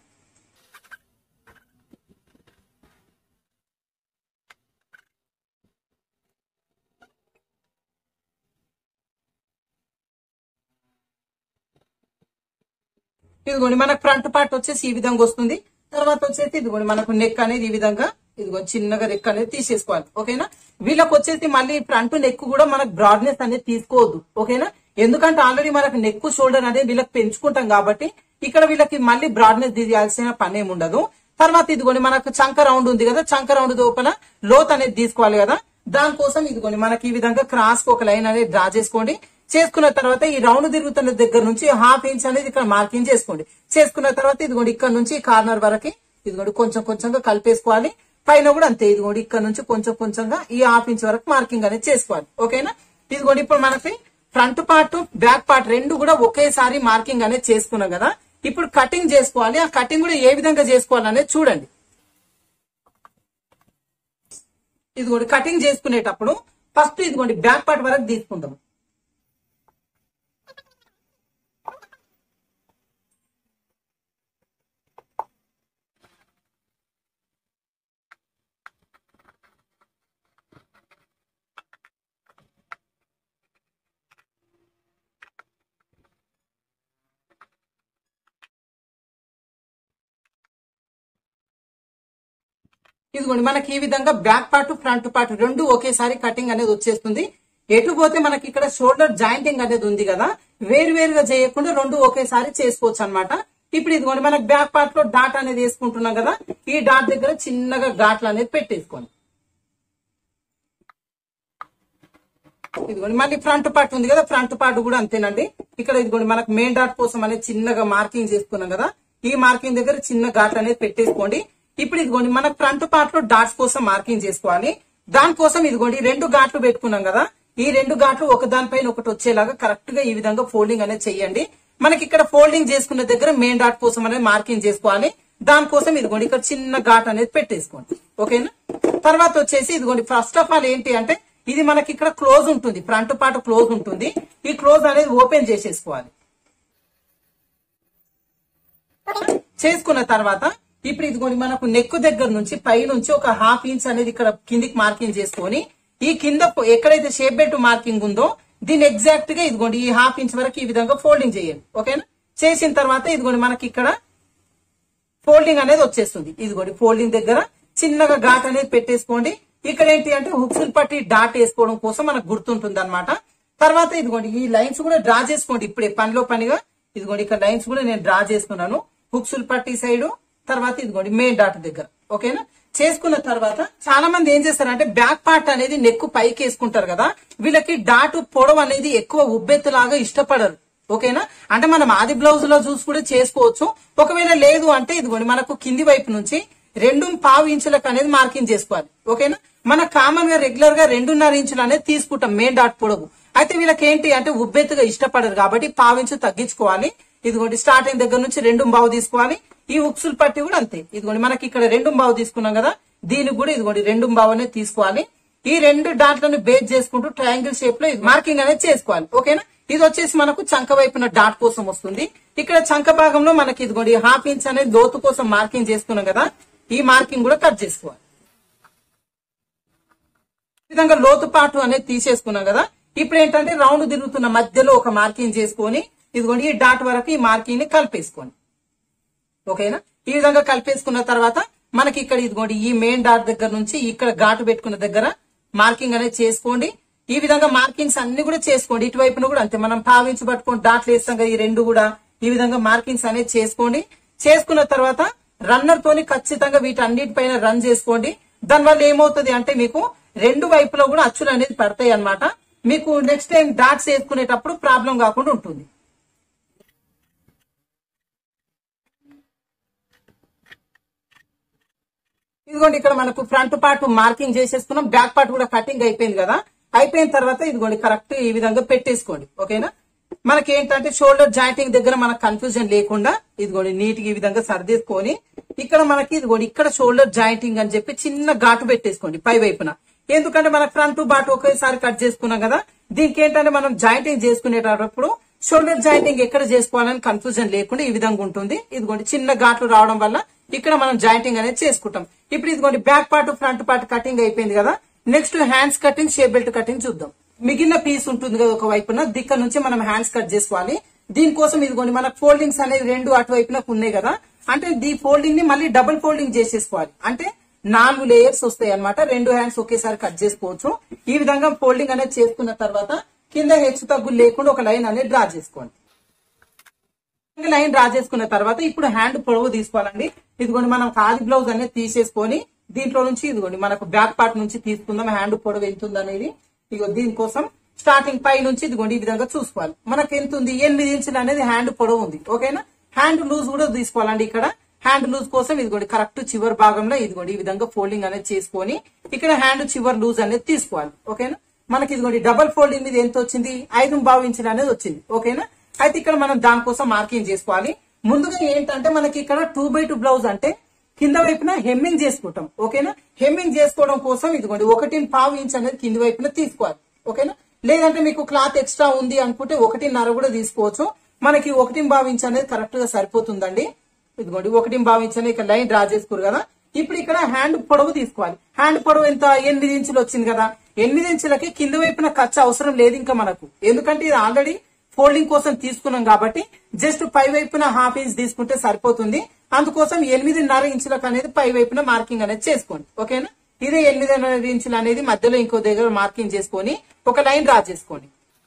ఇదిగోండి మనకు ఫ్రంట్ పార్ట్ వచ్చేసి ఈ విధంగా వస్తుంది తర్వాత వచ్చేసి ఇదిగోండి మనకు నెక్ అనేది ఈ విధంగా ఇదిగో చిన్నగా నెక్ అనేది తీసేసుకోవాలి ఓకేనా వీళ్ళకి వచ్చేసి మళ్ళీ ఫ్రంట్ నెక్ కూడా మనకు బ్రాడ్నెస్ అనేది తీసుకోవద్దు ఓకేనా ఎందుకంటే ఆల్రెడీ మనకు నెక్ షోల్డర్ అనేది వీళ్ళకి పెంచుకుంటాం కాబట్టి ఇక్కడ వీళ్ళకి మళ్ళీ బ్రాడ్నెస్ తీయాల్సిన పని ఏమి ఉండదు తర్వాత ఇదిగోండి మనకు చంక రౌండ్ ఉంది కదా చంక రౌండ్ లోపల లోత్ అనేది తీసుకోవాలి కదా దానికోసం ఇదిగోండి మనకి ఈ విధంగా క్రాస్ ఒక లైన్ అనేది డ్రా చేసుకోండి చేసుకున్న తర్వాత ఈ రౌండ్ తిరుగుతున్న దగ్గర నుంచి హాఫ్ ఇంచ్ అనేది ఇక్కడ మార్కింగ్ చేసుకోండి చేసుకున్న తర్వాత ఇదిగోండి ఇక్కడ నుంచి కార్నర్ వరకు ఇదిగోండి కొంచెం కొంచెంగా కలిపేసుకోవాలి పైన కూడా అంతే ఇదిగోండి ఇక్కడ నుంచి కొంచెం కొంచెంగా ఈ హాఫ్ ఇంచ్ వరకు మార్కింగ్ అనేది చేసుకోవాలి ఓకేనా ఇదిగోండి ఇప్పుడు మనకి ఫ్రంట్ పార్ట్ బ్యాక్ పార్ట్ రెండు కూడా ఒకేసారి మార్కింగ్ అనేది చేసుకున్నాం కదా ఇప్పుడు కటింగ్ చేసుకోవాలి ఆ కటింగ్ కూడా ఏ విధంగా చేసుకోవాలి అనేది చూడండి ఇదిగోండి కటింగ్ చేసుకునేటప్పుడు ఫస్ట్ ఇదిగోండి బ్యాక్ పార్ట్ వరకు తీసుకుందాం ఇదిగోండి మనకి ఈ విధంగా బ్యాక్ పార్ట్ ఫ్రంట్ పార్ట్ రెండు ఒకేసారి కటింగ్ అనేది వచ్చేస్తుంది ఎటు పోతే మనకి ఇక్కడ షోల్డర్ జాయింటింగ్ అనేది ఉంది కదా వేరు వేరుగా చేయకుండా రెండు ఒకేసారి చేసుకోవచ్చు అన్నమాట ఇప్పుడు ఇదిగోండి మనకి బ్యాక్ పార్ట్ లో డాట్ అనేది వేసుకుంటున్నాం కదా ఈ డాట్ దగ్గర చిన్నగా డాట్లు అనేది పెట్టేసుకోండి ఇదిగోండి మళ్ళీ ఫ్రంట్ పార్ట్ ఉంది కదా ఫ్రంట్ పార్ట్ కూడా అంతేనండి ఇక్కడ ఇదిగోండి మనకు మెయిన్ డాట్ కోసం అనేది చిన్నగా మార్కింగ్ చేసుకున్నాం కదా ఈ మార్కింగ్ దగ్గర చిన్న ఘాట్ అనేది పెట్టేసుకోండి ఇప్పుడు ఇదిగోండి మనకు ఫ్రంట్ పార్ట్ లో డాట్స్ కోసం మార్కింగ్ చేసుకోవాలి దానికోసం ఇదిగోండి రెండు ఘాట్లు పెట్టుకున్నాం కదా ఈ రెండు ఘాట్లు ఒక దానిపైన ఒకటి వచ్చేలాగా కరెక్ట్ గా ఈ విధంగా ఫోల్డింగ్ అనేది చేయండి మనకి ఇక్కడ ఫోల్డింగ్ చేసుకున్న దగ్గర మెయిన్ డాట్ కోసం అనేది మార్కింగ్ చేసుకోవాలి దానికోసం ఇదిగోండి ఇక్కడ చిన్న ఘాట్ అనేది పెట్టేసుకోండి ఓకేనా తర్వాత వచ్చేసి ఇదిగోండి ఫస్ట్ ఆఫ్ ఆల్ ఏంటి అంటే ఇది మనకి ఇక్కడ క్లోజ్ ఉంటుంది ఫ్రంట్ పార్ట్ క్లోజ్ ఉంటుంది ఈ క్లోజ్ అనేది ఓపెన్ చేసేసుకోవాలి చేసుకున్న తర్వాత ఇప్పుడు ఇదిగోండి మనకు నెక్ దగ్గర నుంచి పై నుంచి ఒక హాఫ్ ఇంచ్ అనేది ఇక్కడ కిందికి మార్కింగ్ చేసుకొని ఈ కింద పో- ఎక్కడైతే షేప్ బెల్ట్ మార్కింగ్ ఉందో దీన్ని ఎగ్జాక్ట్ గా ఇదిగోండి ఈ హాఫ్ ఇంచ్ వరకు ఈ విధంగా ఫోల్డింగ్ చేయండి ఓకేనా చేసిన తర్వాత ఇదిగోండి మనకి ఇక్కడ ఫోల్డింగ్ అనేది వచ్చేస్తుంది ఇదిగోండి ఫోల్డింగ్ దగ్గర చిన్నగా ఘాట్ అనేది పెట్టేసుకోండి ఇక్కడ ఏంటి అంటే హుక్సులు పట్టి డాట్ వేసుకోవడం కోసం మనకు గుర్తుంటుంది అనమాట తర్వాత ఇదిగోండి ఈ లైన్స్ కూడా డ్రా చేసుకోండి ఇప్పుడే పనిలో పనిగా ఇదిగోండి ఇక్కడ లైన్స్ కూడా నేను డ్రా చేసుకున్నాను హుక్సులు పట్టి సైడ్ తర్వాత ఇదిగోండి మెయిన్ డాట్ దగ్గర ఓకేనా చేసుకున్న తర్వాత చాలా మంది ఏం చేస్తారంటే బ్యాక్ పార్ట్ అనేది నెక్ పైకి వేసుకుంటారు కదా వీళ్ళకి డాట్ పొడవు అనేది ఎక్కువ ఉబ్బెత్తులాగా ఇష్టపడరు ఓకేనా అంటే మనం ఆది బ్లౌజ్ లో చూసి కూడా చేసుకోవచ్చు ఒకవేళ లేదు అంటే ఇదిగోండి మనకు కింది వైపు నుంచి రెండు పావు ఇంచులకు అనేది మార్కింగ్ చేసుకోవాలి ఓకేనా మన కామన్ గా రెగ్యులర్ గా రెండున్నర ఇంచులు అనేది తీసుకుంటాం మెయిన్ డాట్ పొడవు అయితే వీళ్ళకి ఏంటి అంటే ఉబ్బెత్తుగా ఇష్టపడరు కాబట్టి పావు ఇంచు తగ్గించుకోవాలి ఇదిగోండి స్టార్టింగ్ దగ్గర నుంచి రెండు బావు తీసుకోవాలి ఈ ఉక్సులు పట్టి కూడా అంతే ఇదిగోండి మనకి ఇక్కడ రెండు బావు తీసుకున్నాం కదా దీనికి కూడా ఇదిగోండి రెండు బావు అనేది తీసుకోవాలి ఈ రెండు డాట్లను బేస్ చేసుకుంటూ ట్రయాంగిల్ షేప్ లో ఇది మార్కింగ్ అనేది చేసుకోవాలి ఓకేనా ఇది వచ్చేసి మనకు చంక వైపున డాట్ కోసం వస్తుంది ఇక్కడ చంక భాగంలో మనకి ఇదిగోండి హాఫ్ ఇంచ్ అనేది లోతు కోసం మార్కింగ్ చేసుకున్నాం కదా ఈ మార్కింగ్ కూడా కట్ చేసుకోవాలి ఈ విధంగా లోతు పాటు అనేది తీసేసుకున్నాం కదా ఇప్పుడు ఏంటంటే రౌండ్ తిరుగుతున్న మధ్యలో ఒక మార్కింగ్ చేసుకొని ఇదిగోండి ఈ డాట్ వరకు ఈ మార్కింగ్ ని కలిపేసుకోండి ఓకేనా ఈ విధంగా కలిపేసుకున్న తర్వాత మనకి ఇక్కడ ఇదిగోండి ఈ మెయిన్ డాట్ దగ్గర నుంచి ఇక్కడ ఘాటు పెట్టుకున్న దగ్గర మార్కింగ్ అనేది చేసుకోండి ఈ విధంగా మార్కింగ్స్ అన్ని కూడా చేసుకోండి ఇటువైపున కూడా అంతే మనం పావించి పట్టుకొని డాట్లు వేస్తాం కదా ఈ రెండు కూడా ఈ విధంగా మార్కింగ్స్ అనేది చేసుకోండి చేసుకున్న తర్వాత రన్నర్ తోని ఖచ్చితంగా వీటన్నిటిపైన రన్ చేసుకోండి దానివల్ల ఏమవుతుంది అంటే మీకు రెండు వైపులో కూడా అచ్చులు అనేది పడతాయి అన్నమాట మీకు నెక్స్ట్ టైం డాట్స్ వేసుకునేటప్పుడు ప్రాబ్లం కాకుండా ఉంటుంది ఇదిగోండి ఇక్కడ మనకు ఫ్రంట్ పార్ట్ మార్కింగ్ చేసేసుకున్నాం బ్యాక్ పార్ట్ కూడా కటింగ్ అయిపోయింది కదా అయిపోయిన తర్వాత ఇదిగోండి కరెక్ట్ ఈ విధంగా పెట్టేసుకోండి ఓకేనా మనకి ఏంటంటే షోల్డర్ జాయింటింగ్ దగ్గర మనకు కన్ఫ్యూజన్ లేకుండా ఇదిగోండి నీట్ గా ఈ విధంగా సర్దేసుకొని ఇక్కడ మనకి ఇదిగోండి ఇక్కడ షోల్డర్ జాయింటింగ్ అని చెప్పి చిన్న ఘాటు పెట్టేసుకోండి పై వైపున ఎందుకంటే మన ఫ్రంట్ బాటు ఒకేసారి కట్ చేసుకున్నాం కదా దీనికి ఏంటంటే మనం జాయింటింగ్ చేసుకునేటప్పుడు షోల్డర్ జాయింటింగ్ ఎక్కడ చేసుకోవాలని కన్ఫ్యూజన్ లేకుండా ఈ విధంగా ఉంటుంది ఇదిగోండి చిన్న ఘాట్లు రావడం వల్ల ఇక్కడ మనం జాయింటింగ్ అనేది చేసుకుంటాం ఇప్పుడు ఇదిగోండి back part front part cutting అయిపోయింది కదా next hands cutting shape belt cutting చూద్దాం మిగిలిన పీస్ ఉంటుంది కదా ఒక వైపున దిక్క నుంచి మనం హ్యాండ్స్ కట్ చేసుకోవాలి దీనికోసం ఇదిగోండి మనకు ఫోల్డింగ్స్ అనేది రెండు అటువైపునకు ఉన్నాయి కదా అంటే దీ ఫోల్డింగ్ ని మళ్ళీ డబుల్ ఫోల్డింగ్ చేసేసుకోవాలి అంటే నాలుగు లేయర్స్ వస్తాయి అన్నమాట రెండు హ్యాండ్స్ ఒకేసారి కట్ చేసుకోవచ్చు ఈ విధంగా ఫోల్డింగ్ అనేది చేసుకున్న తర్వాత కింద హెచ్చు తగ్గులు లేకుండా ఒక లైన్ అనేది డ్రా చేసుకోండి లైన్ డ్రా చేసుకున్న తర్వాత ఇప్పుడు హ్యాండ్ పొడవు తీసుకోవాలండి ఇదిగోండి మనం ఖాళీ బ్లౌజ్ అనేది తీసేసుకొని దీంట్లో నుంచి ఇదిగోండి మనకు బ్యాక్ పార్ట్ నుంచి తీసుకుందాం హ్యాండ్ పొడవు ఎంత ఉంది అనేది ఇగో దీనికోసం స్టార్టింగ్ పై నుంచి ఇదిగోండి ఈ విధంగా చూసుకోవాలి మనకు ఎంత ఉంది ఎనిమిది ఇంచులు అనేది హ్యాండ్ పొడవు ఉంది ఓకేనా హ్యాండ్ లూజ్ కూడా తీసుకోవాలండి ఇక్కడ హ్యాండ్ లూజ్ కోసం ఇదిగోండి కరెక్ట్ చివరి భాగంలో ఇదిగోండి ఈ విధంగా ఫోల్డింగ్ అనేది చేసుకొని ఇక్కడ హ్యాండ్ చివరి లూజ్ అనేది తీసుకోవాలి ఓకేనా మనకి ఇదిగోండి డబల్ ఫోల్డింగ్ మీద ఎంత వచ్చింది ఐదు బావు ఇంచులు అనేది వచ్చింది ఓకేనా అయితే ఇక్కడ మనం దానికోసం మార్కింగ్ చేసుకోవాలి ముందుగా ఏంటంటే మనకి ఇక్కడ టూ బై టూ బ్లౌజ్ అంటే కింద వైపున హెమ్మింగ్ చేసుకుంటాం ఓకేనా హెమ్మింగ్ చేసుకోవడం కోసం ఇదిగోండి ఒకటి పావు ఇంచ్ అనేది కింది వైపున తీసుకోవాలి ఓకేనా లేదంటే మీకు క్లాత్ ఎక్స్ట్రా ఉంది అనుకుంటే ఒకటిన్నర కూడా తీసుకోవచ్చు మనకి ఒకటి పావు ఇంచ్ అనేది కరెక్ట్ గా సరిపోతుందండి ఇదిగోండి ఒకటి పావు ఇంచ్ అనేది ఇక్కడ లైన్ డ్రా చేసుకోరు కదా ఇప్పుడు ఇక్కడ హ్యాండ్ పొడవు తీసుకోవాలి హ్యాండ్ పొడవు ఎంత ఎనిమిది ఇంచులు వచ్చింది కదా ఎనిమిది ఇంచులకి కింద వైపున ఖర్చు అవసరం లేదు ఇంకా మనకు ఎందుకంటే ఇది ఆల్రెడీ ఫోల్డింగ్ కోసం తీసుకున్నాం కాబట్టి జస్ట్ పై వైపున హాఫ్ ఇంచ్ తీసుకుంటే సరిపోతుంది అందుకోసం ఎనిమిదిన్నర ఇంచులకు అనేది పై వైపున మార్కింగ్ అనేది చేసుకోండి ఓకేనా ఇదే ఎనిమిదిన్నర ఇంచులు అనేది మధ్యలో ఇంకో దగ్గర మార్కింగ్ చేసుకొని ఒక లైన్ డ్రా చేసుకోండి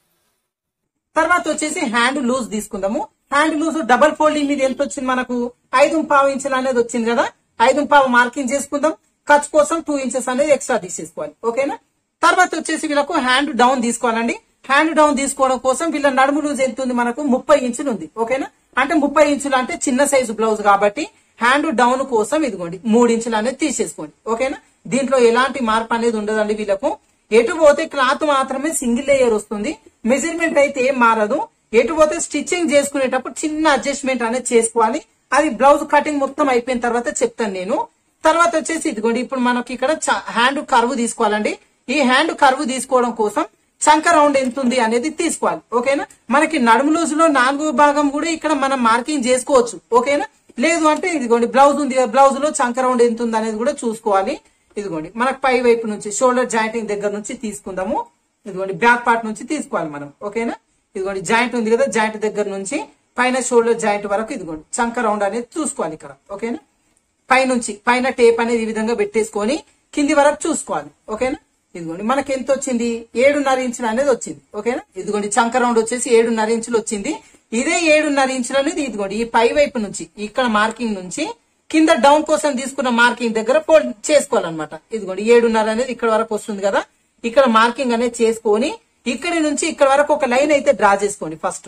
తర్వాత వచ్చేసి హ్యాండ్ లూజ్ తీసుకుందాము హ్యాండ్ లూజ్ డబల్ ఫోల్డింగ్ మీద ఎంత వచ్చింది మనకు ఐదు పావు ఇంచులు అనేది వచ్చింది కదా ఐదు పావు మార్కింగ్ చేసుకుందాం ఖర్చు కోసం టూ ఇంచెస్ అనేది ఎక్స్ట్రా తీసేసుకోవాలి ఓకేనా తర్వాత వచ్చేసి వీళ్ళకు హ్యాండ్ డౌన్ తీసుకోవాలండి హ్యాండ్ డౌన్ తీసుకోవడం కోసం వీళ్ళ నడుము లూజ్ ఎంత ఉంది మనకు ముప్పై ఇంచులు ఉంది ఓకేనా అంటే ముప్పై ఇంచులు అంటే చిన్న సైజు బ్లౌజ్ కాబట్టి హ్యాండ్ డౌన్ కోసం ఇదిగోండి మూడు ఇంచులు అనేది తీసేసుకోండి ఓకేనా దీంట్లో ఎలాంటి మార్పు అనేది ఉండదండి వీళ్ళకు ఎటు పోతే క్లాత్ మాత్రమే సింగిల్ లేయర్ వస్తుంది మెజర్మెంట్ అయితే ఏం మారదు ఎటు పోతే స్టిచ్చింగ్ చేసుకునేటప్పుడు చిన్న అడ్జస్ట్మెంట్ అనేది చేసుకోవాలి అది బ్లౌజ్ కటింగ్ మొత్తం అయిపోయిన తర్వాత చెప్తాను నేను తర్వాత వచ్చేసి ఇదిగోండి ఇప్పుడు మనకి ఇక్కడ హ్యాండ్ కర్వ్ తీసుకోవాలండి ఈ హ్యాండ్ కర్వ్ తీసుకోవడం కోసం చంక రౌండ్ ఎంత ఉంది అనేది తీసుకోవాలి ఓకేనా మనకి నడుము లూజ్ లో నాలుగో భాగం కూడా ఇక్కడ మనం మార్కింగ్ చేసుకోవచ్చు ఓకేనా లేదు అంటే ఇదిగోండి బ్లౌజ్ ఉంది బ్లౌజ్ లో చంక రౌండ్ ఎంత ఉంది అనేది కూడా చూసుకోవాలి ఇదిగోండి మనకు పై వైపు నుంచి షోల్డర్ జాయింటింగ్ దగ్గర నుంచి తీసుకుందాము ఇదిగోండి బ్యాక్ పార్ట్ నుంచి తీసుకోవాలి మనం ఓకేనా ఇదిగోండి జాయింట్ ఉంది కదా జాయింట్ దగ్గర నుంచి పైన షోల్డర్ జాయింట్ వరకు ఇదిగోండి చంక రౌండ్ అనేది చూసుకోవాలి ఇక్కడ ఓకేనా పైనుంచి పైన టేప్ అనేది ఈ విధంగా పెట్టేసుకొని కింది వరకు చూసుకోవాలి ఓకేనా ఇదిగోండి మనకి ఎంత వచ్చింది ఏడున్నర ఇంచులు అనేది వచ్చింది ఓకేనా ఇదిగోండి చంక రౌండ్ వచ్చేసి ఏడున్నర ఇంచులు వచ్చింది ఇదే ఏడున్నర ఇంచులు అనేది ఇదిగోండి ఈ పై వైపు నుంచి ఇక్కడ మార్కింగ్ నుంచి కింద డౌన్ కోసం తీసుకున్న మార్కింగ్ దగ్గర ఫోల్డ్ చేసుకోవాలన్నమాట ఇదిగోండి ఏడున్నర అనేది ఇక్కడ వరకు వస్తుంది కదా ఇక్కడ మార్కింగ్ అనేది చేసుకొని ఇక్కడి నుంచి ఇక్కడ వరకు ఒక లైన్ అయితే డ్రా చేసుకోండి ఫస్ట్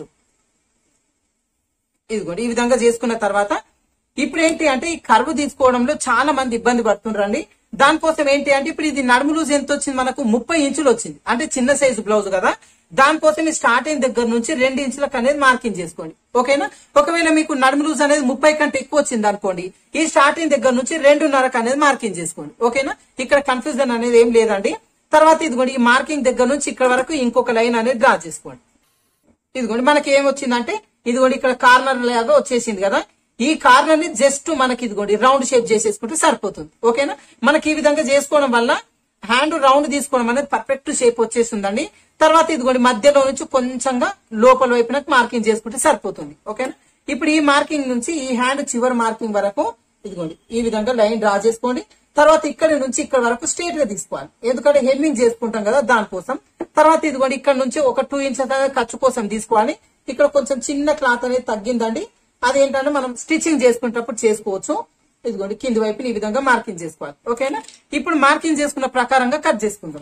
ఇదిగోండి ఈ విధంగా చేసుకున్న తర్వాత ఇప్పుడు ఏంటి అంటే ఈ కర్వ్ తీసుకోవడంలో చాలా మంది ఇబ్బంది పడుతుండ్రండి దానికోసం ఏంటి అంటే ఇప్పుడు ఇది నడుము లూజ్ ఎంత వచ్చింది మనకు ముప్పై ఇంచులు వచ్చింది అంటే చిన్న సైజు బ్లౌజ్ కదా దానికోసం ఈ స్టార్టింగ్ దగ్గర నుంచి రెండు ఇంచులకు అనేది మార్కింగ్ చేసుకోండి ఓకేనా ఒకవేళ మీకు నడుము లూజ్ అనేది ముప్పై కంటే ఎక్కువ వచ్చింది అనుకోండి ఈ స్టార్టింగ్ దగ్గర నుంచి రెండున్నరకు అనేది మార్కింగ్ చేసుకోండి ఓకేనా ఇక్కడ కన్ఫ్యూజన్ అనేది ఏం లేదండి తర్వాత ఇదిగోండి ఈ మార్కింగ్ దగ్గర నుంచి ఇక్కడ వరకు ఇంకొక లైన్ అనేది డ్రా చేసుకోండి ఇదిగోండి మనకి ఏం వచ్చిందంటే ఇదిగోండి ఇక్కడ కార్నర్ లాగా వచ్చేసింది కదా ఈ కార్నర్ ని జస్ట్ మనకి ఇదిగోండి రౌండ్ షేప్ చేసేసుకుంటే సరిపోతుంది ఓకేనా మనకి ఈ విధంగా చేసుకోవడం వల్ల హ్యాండ్ రౌండ్ తీసుకోవడం అనేది పర్ఫెక్ట్ షేప్ వచ్చేస్తుందండి తర్వాత ఇదిగోండి మధ్యలో నుంచి కొంచెంగా లోపల వైపున మార్కింగ్ చేసుకుంటే సరిపోతుంది ఓకేనా ఇప్పుడు ఈ మార్కింగ్ నుంచి ఈ హ్యాండ్ చివరి మార్కింగ్ వరకు ఇదిగోండి ఈ విధంగా లైన్ డ్రా చేసుకోండి తర్వాత ఇక్కడ నుంచి ఇక్కడ వరకు స్ట్రేట్ గా తీసుకోవాలి ఎందుకంటే హెమ్మింగ్ చేసుకుంటాం కదా దానికోసం తర్వాత ఇదిగోండి ఇక్కడ నుంచి ఒక టూ ఇంచెస్ అనేది ఖర్చు కోసం తీసుకోవాలి ఇక్కడ కొంచెం చిన్న క్లాత్ అనేది తగ్గిందండి అదేంటంటే మనం స్టిచ్చింగ్ చేసుకునేటప్పుడు చేసుకోవచ్చు ఇదిగోండి కింది వైపుని ఈ విధంగా మార్కింగ్ చేసుకోవాలి ఓకేనా ఇప్పుడు మార్కింగ్ చేసుకున్న ప్రకారంగా కట్ చేసుకుందాం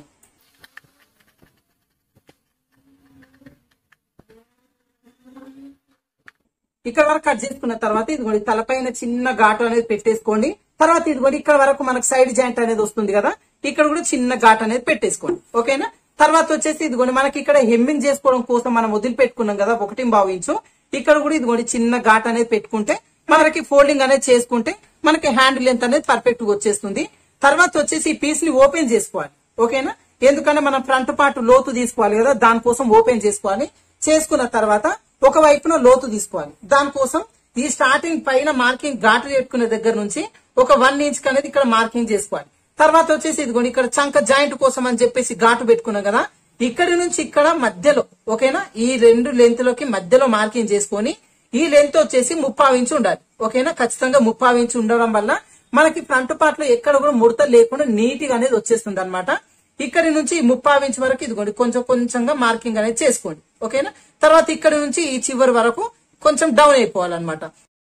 ఇక్కడ వరకు కట్ చేసుకున్న తర్వాత ఇదిగోండి తలపైన చిన్న ఘాటు అనేది పెట్టేసుకోండి తర్వాత ఇదిగోండి ఇక్కడ వరకు మనకు సైడ్ జాయింట్ అనేది వస్తుంది కదా ఇక్కడ కూడా చిన్న ఘాట్ అనేది పెట్టేసుకోండి ఓకేనా తర్వాత వచ్చేసి ఇదిగోండి మనకి ఇక్కడ హెమ్మింగ్ చేసుకోవడం కోసం మనం వదిలిపెట్టుకున్నాం కదా ఒకటి బావు ఇంచు ఇక్కడ కూడా ఇదిగోండి చిన్న ఘాట్ అనేది పెట్టుకుంటే మనకి ఫోల్డింగ్ అనేది చేసుకుంటే మనకి హ్యాండ్ లెంత్ అనేది పర్ఫెక్ట్ గా వచ్చేస్తుంది తర్వాత వచ్చేసి ఈ పీస్ ని ఓపెన్ చేసుకోవాలి ఓకేనా ఎందుకంటే మనం ఫ్రంట్ పార్ట్ లోతు తీసుకోవాలి కదా దానికోసం ఓపెన్ చేసుకోవాలి చేసుకున్న తర్వాత ఒక వైపున లోతు తీసుకోవాలి దానికోసం ఈ స్టార్టింగ్ పైన మార్కింగ్ ఘాటు పెట్టుకునే దగ్గర నుంచి ఒక వన్ ఇంచ్ అనేది ఇక్కడ మార్కింగ్ చేసుకోవాలి తర్వాత వచ్చేసి ఇదిగోండి ఇక్కడ చంక జాయింట్ కోసం అని చెప్పేసి ఘాటు పెట్టుకున్నాం కదా ఇక్కడి నుంచి ఇక్కడ మధ్యలో ఓకేనా ఈ రెండు లెంత్ లోకి మధ్యలో మార్కింగ్ చేసుకొని ఈ లెంత్ వచ్చేసి ముప్పావు ఇంచు ఉండాలి ఓకేనా ఖచ్చితంగా ముప్పావు ఇంచు ఉండడం వల్ల మనకి ఫ్రంట్ పార్ట్ లో ఎక్కడ కూడా ముడత లేకుండా నీట్ గా అనేది వచ్చేస్తుంది అనమాట ఇక్కడి నుంచి ఈ ముప్పావు ఇంచు వరకు ఇదిగోండి కొంచెం కొంచెంగా మార్కింగ్ అనేది చేసుకోండి ఓకేనా తర్వాత ఇక్కడి నుంచి ఈ చివరి వరకు కొంచెం డౌన్ అయిపోవాలన్నమాట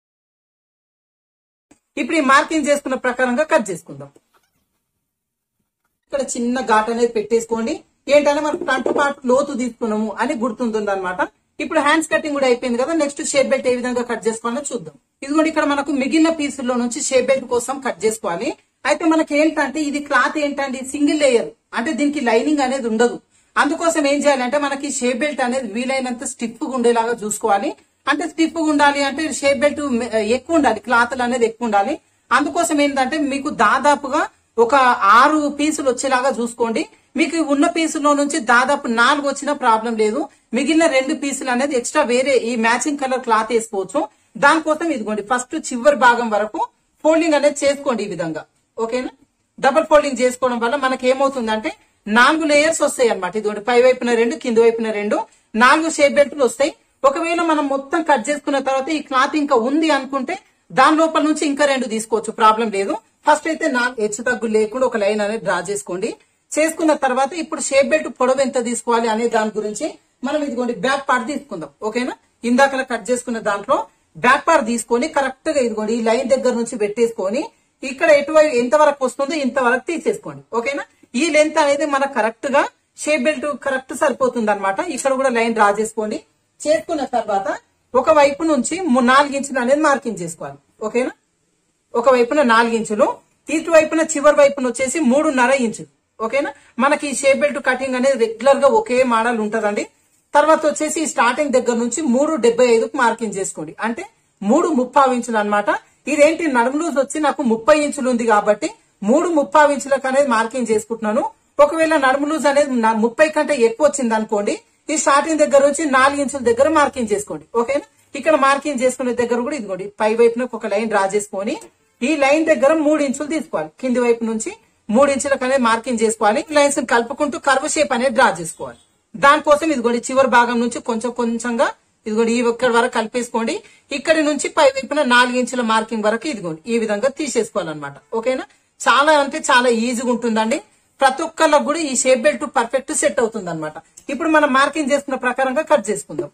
ఇప్పుడు ఈ మార్కింగ్ చేసుకున్న ప్రకారంగా కట్ చేసుకుందాం ఇక్కడ చిన్న ఘాట్ అనేది పెట్టేసుకోండి ఏంటంటే మనం ఫ్రంట్ పార్ట్ లోతు తీసుకున్నాము అని గుర్తుంటుంది అనమాట ఇప్పుడు హ్యాండ్స్ కటింగ్ కూడా అయిపోయింది కదా నెక్స్ట్ షేప్ బెల్ట్ ఏ విధంగా కట్ చేసుకోవాలో చూద్దాం ఇది కూడా ఇక్కడ మనకు మిగిలిన పీసుల్లో నుంచి షేప్ బెల్ట్ కోసం కట్ చేసుకోవాలి అయితే మనకి ఏంటంటే ఇది క్లాత్ ఏంటంటే సింగిల్ లేయర్ అంటే దీనికి లైనింగ్ అనేది ఉండదు అందుకోసం ఏం చేయాలంటే మనకి షేప్ బెల్ట్ అనేది వీలైనంత స్టిఫ్ గా ఉండేలాగా చూసుకోవాలి అంటే స్టిఫ్ గా ఉండాలి అంటే షేప్ బెల్ట్ ఎక్కువ ఉండాలి క్లాత్లు అనేది ఎక్కువ ఉండాలి అందుకోసం ఏంటంటే మీకు దాదాపుగా ఒక ఆరు పీసులు వచ్చేలాగా చూసుకోండి మీకు ఉన్న పీసులో నుంచి దాదాపు నాలుగు వచ్చినా ప్రాబ్లం లేదు మిగిలిన రెండు పీసులు అనేది ఎక్స్ట్రా వేరే ఈ మ్యాచింగ్ కలర్ క్లాత్ వేసుకోవచ్చు దానికోసం ఇదిగోండి ఫస్ట్ చివరి భాగం వరకు ఫోల్డింగ్ అనేది చేసుకోండి ఈ విధంగా ఓకేనా డబుల్ ఫోల్డింగ్ చేసుకోవడం వల్ల మనకి ఏమవుతుందంటే నాలుగు లేయర్స్ వస్తాయి అనమాట ఇదిగోండి పై వైపున రెండు కింద వైపున రెండు నాలుగు షేప్ బెల్ట్లు వస్తాయి ఒకవేళ మనం మొత్తం కట్ చేసుకున్న తర్వాత ఈ క్లాత్ ఇంకా ఉంది అనుకుంటే దాని లోపల నుంచి ఇంకా రెండు తీసుకోవచ్చు ప్రాబ్లం లేదు ఫస్ట్ అయితే నా హెచ్చు తగ్గు లేకుండా ఒక లైన్ అనేది డ్రా చేసుకోండి చేసుకున్న తర్వాత ఇప్పుడు షేప్ బెల్ట్ పొడవు ఎంత తీసుకోవాలి అనే దాని గురించి మనం ఇదిగోండి బ్యాక్ పార్ట్ తీసుకుందాం ఓకేనా ఇందాకలా కట్ చేసుకున్న దాంట్లో బ్యాక్ పార్ట్ తీసుకొని కరెక్ట్ గా ఇదిగోండి ఈ లైన్ దగ్గర నుంచి పెట్టేసుకొని ఇక్కడ ఎటువైపు ఎంత వరకు వస్తుందో ఇంతవరకు తీసేసుకోండి ఓకేనా ఈ లెంత్ అనేది మనకు కరెక్ట్ గా షేప్ బెల్ట్ కరెక్ట్ సరిపోతుంది అనమాట ఇక్కడ కూడా లైన్ డ్రా చేసుకోండి చేసుకున్న తర్వాత ఒక వైపు నుంచి ము- నాలుగు ఇంచులు అనేది మార్కింగ్ చేసుకోవాలి ఓకేనా ఒక వైపున నాలుగు ఇంచులు ఇటు వైపున చివరి వైపున వచ్చేసి మూడున్నర ఇంచులు ఓకేనా మనకి ఈ షేప్ బెల్ట్ కటింగ్ అనేది రెగ్యులర్ గా ఒకే మోడల్ ఉంటదండి తర్వాత వచ్చేసి ఈ స్టార్టింగ్ దగ్గర నుంచి మూడు డెబ్బై ఐదుకు మార్కింగ్ చేసుకోండి అంటే మూడు ముప్పావు ఇంచులు అనమాట ఇదేంటి నడుము లూజ్ వచ్చి నాకు ముప్పై ఇంచులు ఉంది కాబట్టి మూడు ముప్పావు ఇంచులకు అనేది మార్కింగ్ చేసుకుంటున్నాను ఒకవేళ నడుము లూజ్ అనేది నా- ముప్పై కంటే ఎక్కువ వచ్చింది అనుకోండి ఈ స్టార్టింగ్ దగ్గర నుంచి నాలుగు ఇంచుల దగ్గర మార్కింగ్ చేసుకోండి ఓకేనా ఇక్కడ మార్కింగ్ చేసుకునే దగ్గర కూడా ఇదిగోండి పై వైపున ఒక లైన్ డ్రా చేసుకొని ఈ లైన్ దగ్గర మూడు ఇంచులు తీసుకోవాలి కింది వైపు నుంచి మూడు ఇంచులకు అనేది మార్కింగ్ చేసుకోవాలి లైన్స్ కలుపుకుంటూ కర్వ్ షేప్ అనేది డ్రా చేసుకోవాలి దానికోసం ఇదిగోండి చివరి భాగం నుంచి కొంచెం కొంచెంగా ఇదిగోండి ఈ ఒక్కడి వరకు కలిపేసుకోండి ఇక్కడి నుంచి పై వైపున నాలుగు ఇంచుల మార్కింగ్ వరకు ఇదిగోండి ఈ విధంగా తీసేసుకోవాలన్నమాట ఓకేనా చాలా అంటే చాలా ఈజీగా ఉంటుందండి ప్రతి ఒక్కళ్ళకు కూడా ఈ షేప్ బెల్ట్ పర్ఫెక్ట్ సెట్ అవుతుంది అనమాట ఇప్పుడు మనం మార్కింగ్ చేసుకున్న ప్రకారంగా కట్ చేసుకుందాం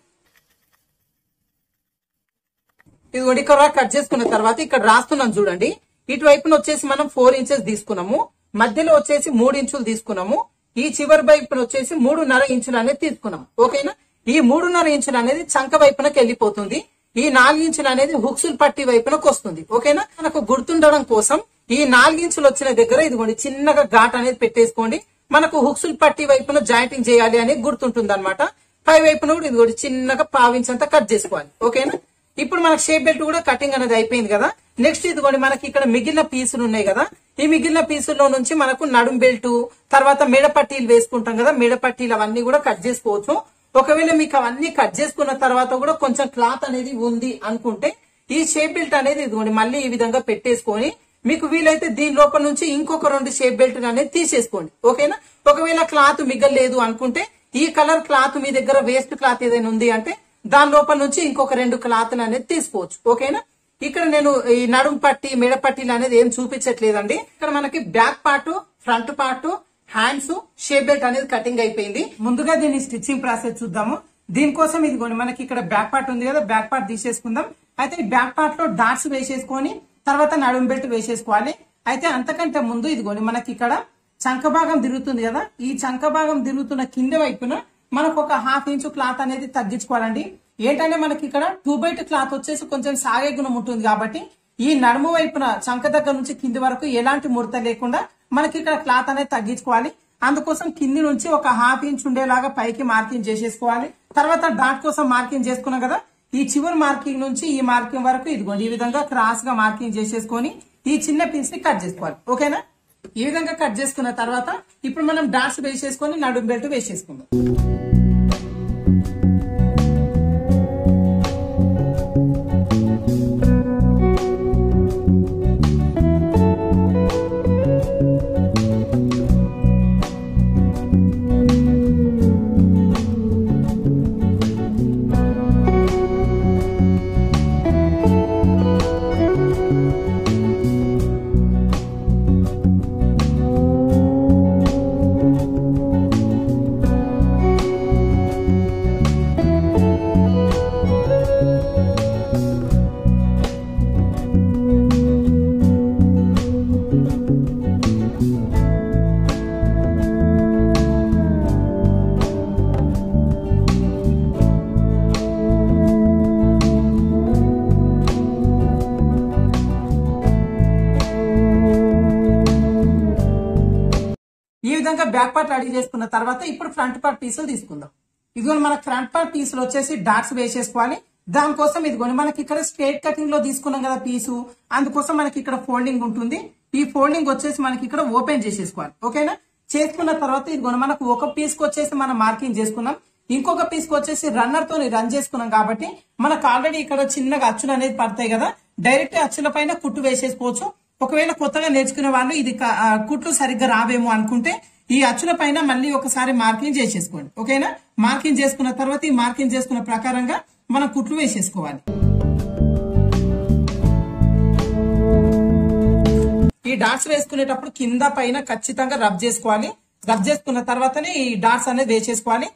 ఇదిగోండి ఇక్కడ కట్ చేసుకున్న తర్వాత ఇక్కడ రాస్తున్నాం చూడండి ఇటువైపున వచ్చేసి మనం ఫోర్ ఇంచెస్ తీసుకున్నాము మధ్యలో వచ్చేసి మూడు ఇంచులు తీసుకున్నాము ఈ చివరి వైపున వచ్చేసి మూడున్నర ఇంచులు అనేది తీసుకున్నాం ఓకేనా ఈ మూడున్నర ఇంచులు అనేది చంక వైపునకి వెళ్ళిపోతుంది ఈ నాలుగు ఇంచులు అనేది హుక్సుల్ పట్టి వైపునకు వస్తుంది ఓకేనా మనకు గుర్తుండడం కోసం ఈ నాలుగు ఇంచులు వచ్చిన దగ్గర ఇదిగోండి చిన్నగా ఘాట్ అనేది పెట్టేసుకోండి మనకు హుక్సుల్ పట్టి వైపున జాయింటింగ్ చేయాలి అని గుర్తుంటుంది అనమాట పై వైపున కూడా ఇదిగోండి చిన్నగా పావించంతా కట్ చేసుకోవాలి ఓకేనా ఇప్పుడు మనకి షేప్ బెల్ట్ కూడా కటింగ్ అనేది అయిపోయింది కదా నెక్స్ట్ ఇదిగోండి మనకి ఇక్కడ మిగిలిన పీసులు ఉన్నాయి కదా ఈ మిగిలిన పీసుల్లో నుంచి మనకు నడుం బెల్ట్ తర్వాత మెడ పట్టీలు వేసుకుంటాం కదా మెడ పట్టీలు అవన్నీ కూడా కట్ చేసుకోవచ్చు ఒకవేళ మీకు అవన్నీ కట్ చేసుకున్న తర్వాత కూడా కొంచెం క్లాత్ అనేది ఉంది అనుకుంటే ఈ షేప్ బెల్ట్ అనేది ఇదిగోండి మళ్ళీ ఈ విధంగా పెట్టేసుకొని మీకు వీలైతే దీని లోపల నుంచి ఇంకొక రెండు షేప్ బెల్ట్ అనేది తీసేసుకోండి ఓకేనా ఒకవేళ క్లాత్ మిగలలేదు అనుకుంటే ఈ కలర్ క్లాత్ మీ దగ్గర వేస్ట్ క్లాత్ ఏదైనా ఉంది అంటే దాని లోపల నుంచి ఇంకొక రెండు క్లాత్ అనేది తీసుకోవచ్చు ఓకేనా ఇక్కడ నేను ఈ నడుం పట్టి మెడ పట్టీలు అనేది ఏం చూపించట్లేదండి ఇక్కడ మనకి back part front part hands shape belt అనేది కటింగ్ అయిపోయింది ముందుగా దీని స్టిచ్చింగ్ ప్రాసెస్ చూద్దాము దీనికోసం ఇదిగోండి మనకి ఇక్కడ బ్యాక్ పార్ట్ ఉంది కదా బ్యాక్ పార్ట్ తీసేసుకుందాం అయితే ఈ బ్యాక్ పార్ట్ లో డాట్స్ వేసేసుకొని తర్వాత నడుం బెల్ట్ వేసేసుకోవాలి అయితే అంతకంటే ముందు ఇదిగోండి మనకి ఇక్కడ చంక భాగం తిరుగుతుంది కదా ఈ చంక భాగం తిరుగుతున్న కింద వైపున మనకు ఒక హాఫ్ ఇంచు క్లాత్ అనేది తగ్గించుకోవాలండి ఏంటంటే మనకి ఇక్కడ టూ బై టూ క్లాత్ వచ్చేసి కొంచెం సాగే గుణం ఉంటుంది కాబట్టి ఈ నడుము వైపున చంక దగ్గర నుంచి కింది వరకు ఎలాంటి ముడత లేకుండా మనకి ఇక్కడ క్లాత్ అనేది తగ్గించుకోవాలి అందుకోసం కింది నుంచి ఒక హాఫ్ ఇంచ్ ఉండేలాగా పైకి మార్కింగ్ చేసేసుకోవాలి తర్వాత డాట్ కోసం మార్కింగ్ చేసుకున్నాం కదా ఈ చివరి మార్కింగ్ నుంచి ఈ మార్కింగ్ వరకు ఇదిగోండి ఈ విధంగా క్రాస్ గా మార్కింగ్ చేసేసుకొని ఈ చిన్న పీస్ ని కట్ చేసుకోవాలి ఓకేనా ఈ విధంగా కట్ చేసుకున్న తర్వాత ఇప్పుడు మనం డాట్స్ వేసేసుకొని నడుము బెల్ట్ వేసేసుకుందాం ఈ విధంగా బ్యాక్ పార్ట్ రెడీ చేసుకున్న తర్వాత ఇప్పుడు ఫ్రంట్ పార్ట్ పీసులు తీసుకుందాం ఇదిగోని మనకు ఫ్రంట్ పార్ట్ పీసులు వచ్చేసి డాట్స్ వేసేసుకోవాలి దానికోసం ఇదిగోని మనకి ఇక్కడ స్ట్రేట్ కటింగ్ లో తీసుకున్నాం కదా పీసు అందుకోసం మనకి ఇక్కడ ఫోల్డింగ్ ఉంటుంది ఈ ఫోల్డింగ్ వచ్చేసి మనకి ఇక్కడ ఓపెన్ చేసేసుకోవాలి ఓకేనా చేసుకున్న తర్వాత ఇదిగోని మనకు ఒక పీస్ కి వచ్చేసి మనం మార్కింగ్ చేసుకున్నాం ఇంకొక పీస్ కి వచ్చేసి రన్నర్ తో రన్ చేసుకున్నాం కాబట్టి మనకు ఆల్రెడీ ఇక్కడ చిన్నగా అచ్చులు అనేది పడతాయి కదా డైరెక్ట్ అచ్చుల పైన కుట్టు వేసేసుకోవచ్చు ఒకవేళ కొత్తగా నేర్చుకునే వాళ్ళు ఇది క- ఆ, కుట్లు సరిగ్గా రావేమో అనుకుంటే ఈ అచ్చుల పైన మళ్ళీ ఒకసారి మార్కింగ్ చేసేసుకోండి ఓకేనా మార్కింగ్ చేసుకున్న తర్వాత ఈ మార్కింగ్ చేసుకున్న ప్రకారంగా మనం కుట్లు వేసేసుకోవాలి ఈ డాట్స్ వేసుకునేటప్పుడు కింద పైన ఖచ్చితంగా రబ్ చేసుకోవాలి రబ్ చేసుకున్న తర్వాతనే ఈ డాట్స్ అనేది వేసేసుకోవాలి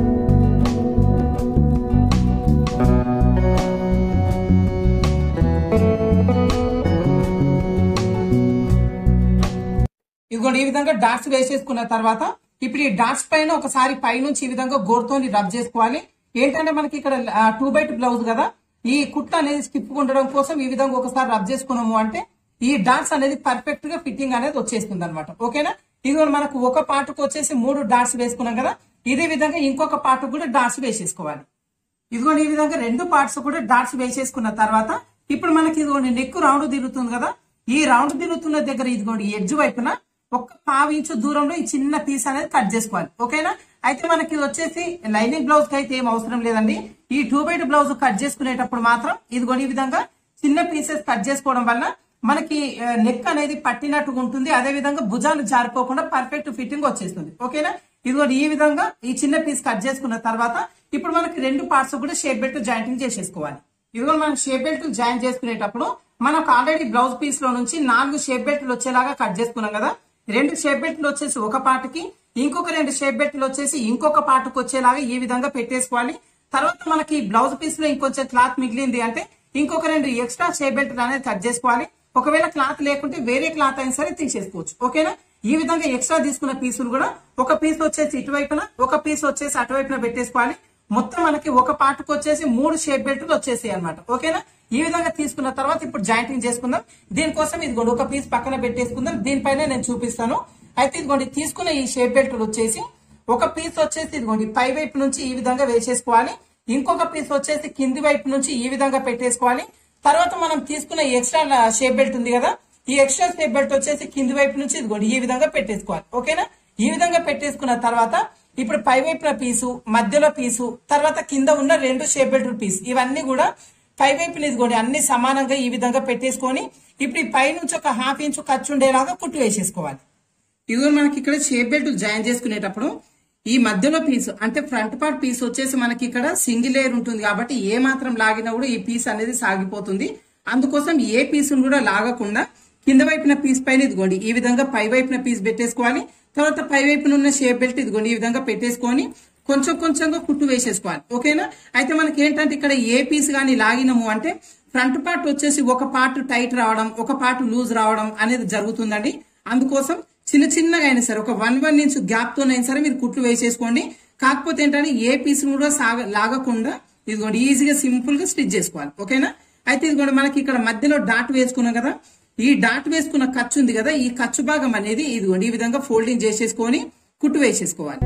ఇదిగోండి ఈ విధంగా డాట్స్ వేసేసుకున్న తర్వాత ఇప్పుడు ఈ డాట్స్ పైన ఒకసారి పైనుంచి ఈ విధంగా గోరుతోని రబ్ చేసుకోవాలి ఏంటంటే మనకి ఇక్కడ టూ బై టూ బ్లౌజ్ కదా ఈ కుట్ట అనేది స్కిప్ ఉండడం కోసం ఈ విధంగా ఒకసారి రబ్ చేసుకున్నాము అంటే ఈ డాట్స్ అనేది పర్ఫెక్ట్ గా ఫిట్టింగ్ అనేది వచ్చేస్తుంది అనమాట ఓకేనా ఇదిగోండి మనకు ఒక పార్ట్కి వచ్చేసి మూడు డాట్స్ వేసుకున్నాం కదా ఇదే విధంగా ఇంకొక పార్ట్ కూడా డాట్స్ వేసేసుకోవాలి ఇదిగోండి ఈ విధంగా రెండు పార్ట్స్ కూడా డాట్స్ వేసేసుకున్న తర్వాత ఇప్పుడు మనకి ఇదిగోండి నెక్ రౌండ్ తిరుగుతుంది కదా ఈ రౌండ్ తిరుగుతున్న దగ్గర ఇదిగోండి ఎడ్జ్ వైపున ఒక్క పావు ఇంచు దూరంలో ఈ చిన్న పీస్ అనేది కట్ చేసుకోవాలి ఓకేనా అయితే మనకి ఇది వచ్చేసి లైనింగ్ బ్లౌజ్ కి అయితే ఏం అవసరం లేదండి ఈ two by two blouse cut చేసుకునేటప్పుడు మాత్రం ఇదిగోండి ఈ విధంగా చిన్న పీసెస్ కట్ చేసుకోవడం వల్ల మనకి నెక్ అనేది పట్టినట్టుగా ఉంటుంది అదే విధంగా భుజాలు జారిపోకుండా పర్ఫెక్ట్ ఫిట్టింగ్ వచ్చేస్తుంది ఓకేనా ఇదిగోండి ఈ విధంగా ఈ చిన్న పీస్ కట్ చేసుకున్న తర్వాత ఇప్పుడు మనకి రెండు పార్ట్స్ కూడా షేప్ బెల్ట్ జాయింటింగ్ చేసేసుకోవాలి ఇదిగో మనం షేప్ బెల్ట్ జాయిన్ చేసుకునేటప్పుడు మనకు ఆల్రెడీ బ్లౌజ్ పీస్ లో నుంచి నాలుగు షేప్ బెల్ట్లు వచ్చేలాగా కట్ చేసుకున్నాం కదా రెండు షేప్ బెల్ట్లు వచ్చేసి ఒక పార్ట్కి ఇంకొక రెండు షేప్ బెల్ట్లు వచ్చేసి ఇంకొక పార్ట్కి వచ్చేలాగా ఈ విధంగా పెట్టేసుకోవాలి తర్వాత మనకి బ్లౌజ్ పీస్ లో ఇంకొంచెం క్లాత్ మిగిలింది అంటే ఇంకొక రెండు ఎక్స్ట్రా షేప్ బెల్ట్ అనేది కట్ చేసుకోవాలి ఒకవేళ క్లాత్ లేకుంటే వేరే క్లాత్ అయినా సరే తీసేసుకోవచ్చు ఓకేనా ఈ విధంగా ఎక్స్ట్రా తీసుకున్న పీసులు కూడా ఒక పీస్ వచ్చేసి ఇటువైపున ఒక పీస్ వచ్చేసి అటువైపున పెట్టేసుకోవాలి మొత్తం మనకి ఒక పార్ట్కి వచ్చేసి మూడు షేప్ బెల్ట్లు వచ్చేసాయి అనమాట ఓకేనా ఈ విధంగా తీసుకున్న తర్వాత ఇప్పుడు జాయింటింగ్ చేసుకుందాం దీనికోసం ఇదిగోండి ఒక పీస్ పక్కన పెట్టేసుకుందాం దీనిపైన నేను చూపిస్తాను అయితే ఇదిగోండి తీసుకున్న ఈ షేప్ బెల్ట్లు వచ్చేసి ఒక పీస్ వచ్చేసి ఇదిగోండి పై వైపు నుంచి ఈ విధంగా వేసేసుకోవాలి ఇంకొక పీస్ వచ్చేసి కింది వైపు నుంచి ఈ విధంగా పెట్టేసుకోవాలి తర్వాత మనం తీసుకున్న ఎక్స్ట్రా షేప్ బెల్ట్ ఉంది కదా ఈ ఎక్స్ట్రా షేప్ బెల్ట్ వచ్చేసి కింది వైపు నుంచి ఇదిగోండి ఈ విధంగా పెట్టేసుకోవాలి ఓకేనా ఈ విధంగా పెట్టేసుకున్న తర్వాత ఇప్పుడు పై వైపున పీసు మధ్యలో పీసు తర్వాత కింద ఉన్న రెండు షేప్ బెల్ట్ పీస్ ఇవన్నీ కూడా పై వైపున ఇదిగోండి అన్ని సమానంగా ఈ విధంగా పెట్టేసుకొని ఇప్పుడు ఈ పై నుంచి ఒక హాఫ్ ఇంచు ఖర్చు ఉండేలాగా కుట్టు వేసేసుకోవాలి ఇదిగో మనకి ఇక్కడ షేప్ బెల్ట్ జాయిన్ చేసుకునేటప్పుడు ఈ మధ్యలో పీస్ అంటే ఫ్రంట్ పార్ట్ పీస్ వచ్చేసి మనకి ఇక్కడ సింగిల్ లేయర్ ఉంటుంది కాబట్టి ఏ మాత్రం లాగినా కూడా ఈ పీస్ అనేది సాగిపోతుంది అందుకోసం ఏ పీసును కూడా లాగకుండా కింద వైపున పీస్ పైన ఇదిగోండి ఈ విధంగా పై వైపున పీస్ పెట్టేసుకోవాలి తర్వాత పై వైపున ఉన్న షేప్ బెల్ట్ ఇదిగోండి ఈ విధంగా పెట్టేసుకొని కొంచెం కొంచెంగా కుట్టు వేసేసుకోవాలి ఓకేనా అయితే మనకి ఏంటంటే ఇక్కడ ఏ పీస్ గానీ లాగినము అంటే ఫ్రంట్ పార్ట్ వచ్చేసి ఒక పార్ట్ టైట్ రావడం ఒక పార్ట్ లూజ్ రావడం అనేది జరుగుతుందండి అందుకోసం చిన్న చిన్నగా అయినా సరే ఒక వన్ వన్ ఇంచ్ గ్యాప్ తోనైనా సరే మీరు కుట్లు వేసేసుకోండి కాకపోతే ఏంటంటే ఏ పీస్ కూడా సాగ లాగకుండా ఇదిగోండి ఈజీగా సింపుల్ గా స్టిచ్ చేసుకోవాలి ఓకేనా అయితే ఇదిగోండి మనకి ఇక్కడ మధ్యలో డాట్ వేసుకున్నాం కదా ఈ డాట్ వేసుకున్న ఖర్చు ఉంది కదా ఈ ఖర్చు భాగం అనేది ఇదిగోండి ఈ విధంగా ఫోల్డింగ్ చేసేసుకొని కుట్టు వేసేసుకోవాలి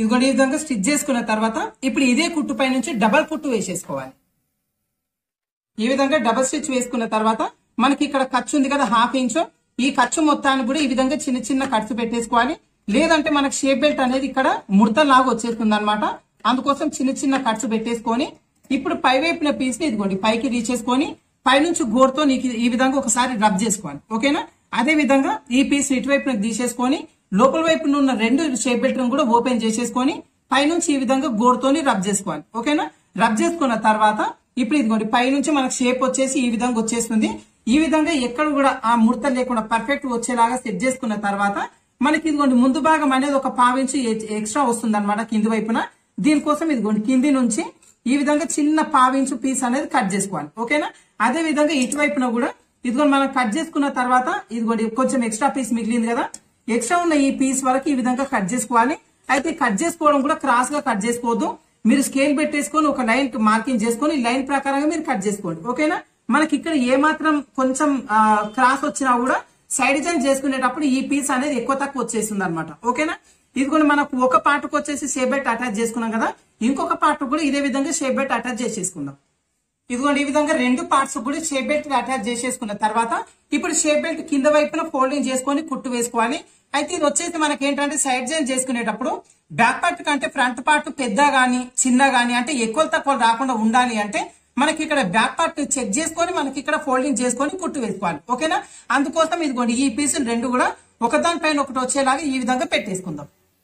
ఇదిగోండి ఈ విధంగా స్టిచ్ చేసుకున్న తర్వాత ఇప్పుడు ఇదే కుట్టు పై నుంచి డబల్ కుట్టు వేసేసుకోవాలి ఈ విధంగా డబల్ స్టిచ్ వేసుకున్న తర్వాత మనకి ఇక్కడ ఖర్చు ఉంది కదా హాఫ్ ఇంచ్ ఈ ఖర్చు మొత్తాన్ని కూడా ఈ విధంగా చిన్న చిన్న ఖర్చు పెట్టేసుకోవాలి లేదంటే మనకి షేప్ బెల్ట్ అనేది ఇక్కడ ముడత లాగా వచ్చేస్తుంది అనమాట అందుకోసం చిన్న చిన్న ఖర్చు పెట్టేసుకొని ఇప్పుడు పై వైపున పీస్ ని ఇదిగోండి పైకి తీసేసుకొని పైనుంచి గోరుతో నీకు ఈ విధంగా ఒకసారి రబ్ చేసుకోవాలి ఓకేనా అదే విధంగా ఈ పీస్ ఇటువైపున తీసేసుకొని లోపల వైపున ఉన్న రెండు షేప్ బెల్ట్ కూడా ఓపెన్ చేసేసుకొని పైనుంచి ఈ విధంగా గోరుతోని రబ్ చేసుకోవాలి ఓకేనా రబ్ చేసుకున్న తర్వాత ఇప్పుడు ఇదిగోండి పైనుంచి మనకు షేప్ వచ్చేసి ఈ విధంగా వచ్చేస్తుంది ఈ విధంగా ఎక్కడ కూడా ఆ ముడత లేకుండా పర్ఫెక్ట్ వచ్చేలాగా సెట్ చేసుకున్న తర్వాత మనకి ఇదిగోండి ముందు భాగం అనేది ఒక పావించి ఎక్స్ట్రా వస్తుంది అనమాట కింది వైపున దీనికోసం ఇదిగోండి కింది నుంచి ఈ విధంగా చిన్న పావించు పీస్ అనేది కట్ చేసుకోవాలి ఓకేనా అదే విధంగా ఇటువైపున కూడా ఇదిగోండి మనం కట్ చేసుకున్న తర్వాత ఇదిగోండి కొంచెం ఎక్స్ట్రా పీస్ మిగిలింది కదా ఎక్స్ట్రా ఉన్న ఈ పీస్ వరకు ఈ విధంగా కట్ చేసుకోవాలి అయితే కట్ చేసుకోవడం కూడా క్రాస్ గా కట్ చేసుకోవద్దు మీరు స్కేల్ పెట్టేసుకొని ఒక లైన్ మార్కింగ్ చేసుకొని లైన్ ప్రకారంగా మీరు కట్ చేసుకోండి ఓకేనా మనకి ఇక్కడ ఏ మాత్రం కొంచెం క్రాస్ వచ్చినా కూడా సైడ్ డిజైన్ చేసుకునేటప్పుడు ఈ పీస్ అనేది ఎక్కువ తక్కువ వచ్చేస్తుంది అనమాట ఓకేనా ఇది కూడా మనకు ఒక పార్ట్కి వచ్చేసి షేప్ బెట్ అటాచ్ చేసుకున్నాం కదా ఇంకొక పార్ట్ కూడా ఇదే విధంగా షేప్ బెట్ అటాచ్ చేసేసుకుందాం ఇదిగోండి ఈ విధంగా రెండు పార్ట్స్ కూడా షేప్ బెల్ట్ అటాచ్ చేసేసుకున్న తర్వాత ఇప్పుడు షేప్ బెల్ట్ కింద వైపున ఫోల్డింగ్ చేసుకొని కుట్టు వేసుకోవాలి అయితే ఇది వచ్చేసి మనకి ఏంటంటే సైడ్ జాయిన్ చేసుకునేటప్పుడు బ్యాక్ పార్ట్ కంటే ఫ్రంట్ పార్ట్ పెద్ద గానీ చిన్న గానీ అంటే ఎక్కువ తక్కువ రాకుండా ఉండాలి అంటే మనకి ఇక్కడ బ్యాక్ పార్ట్ చెక్ చేసుకొని మనకి ఇక్కడ ఫోల్డింగ్ చేసుకొని కుట్టు వేసుకోవాలి ఓకేనా అందుకోసం ఇదిగోండి ఈ పీసులు రెండు కూడా ఒకదాని పైన ఒకటి వచ్చేలాగా ఈ విధంగా పెట్టేసుకుందాం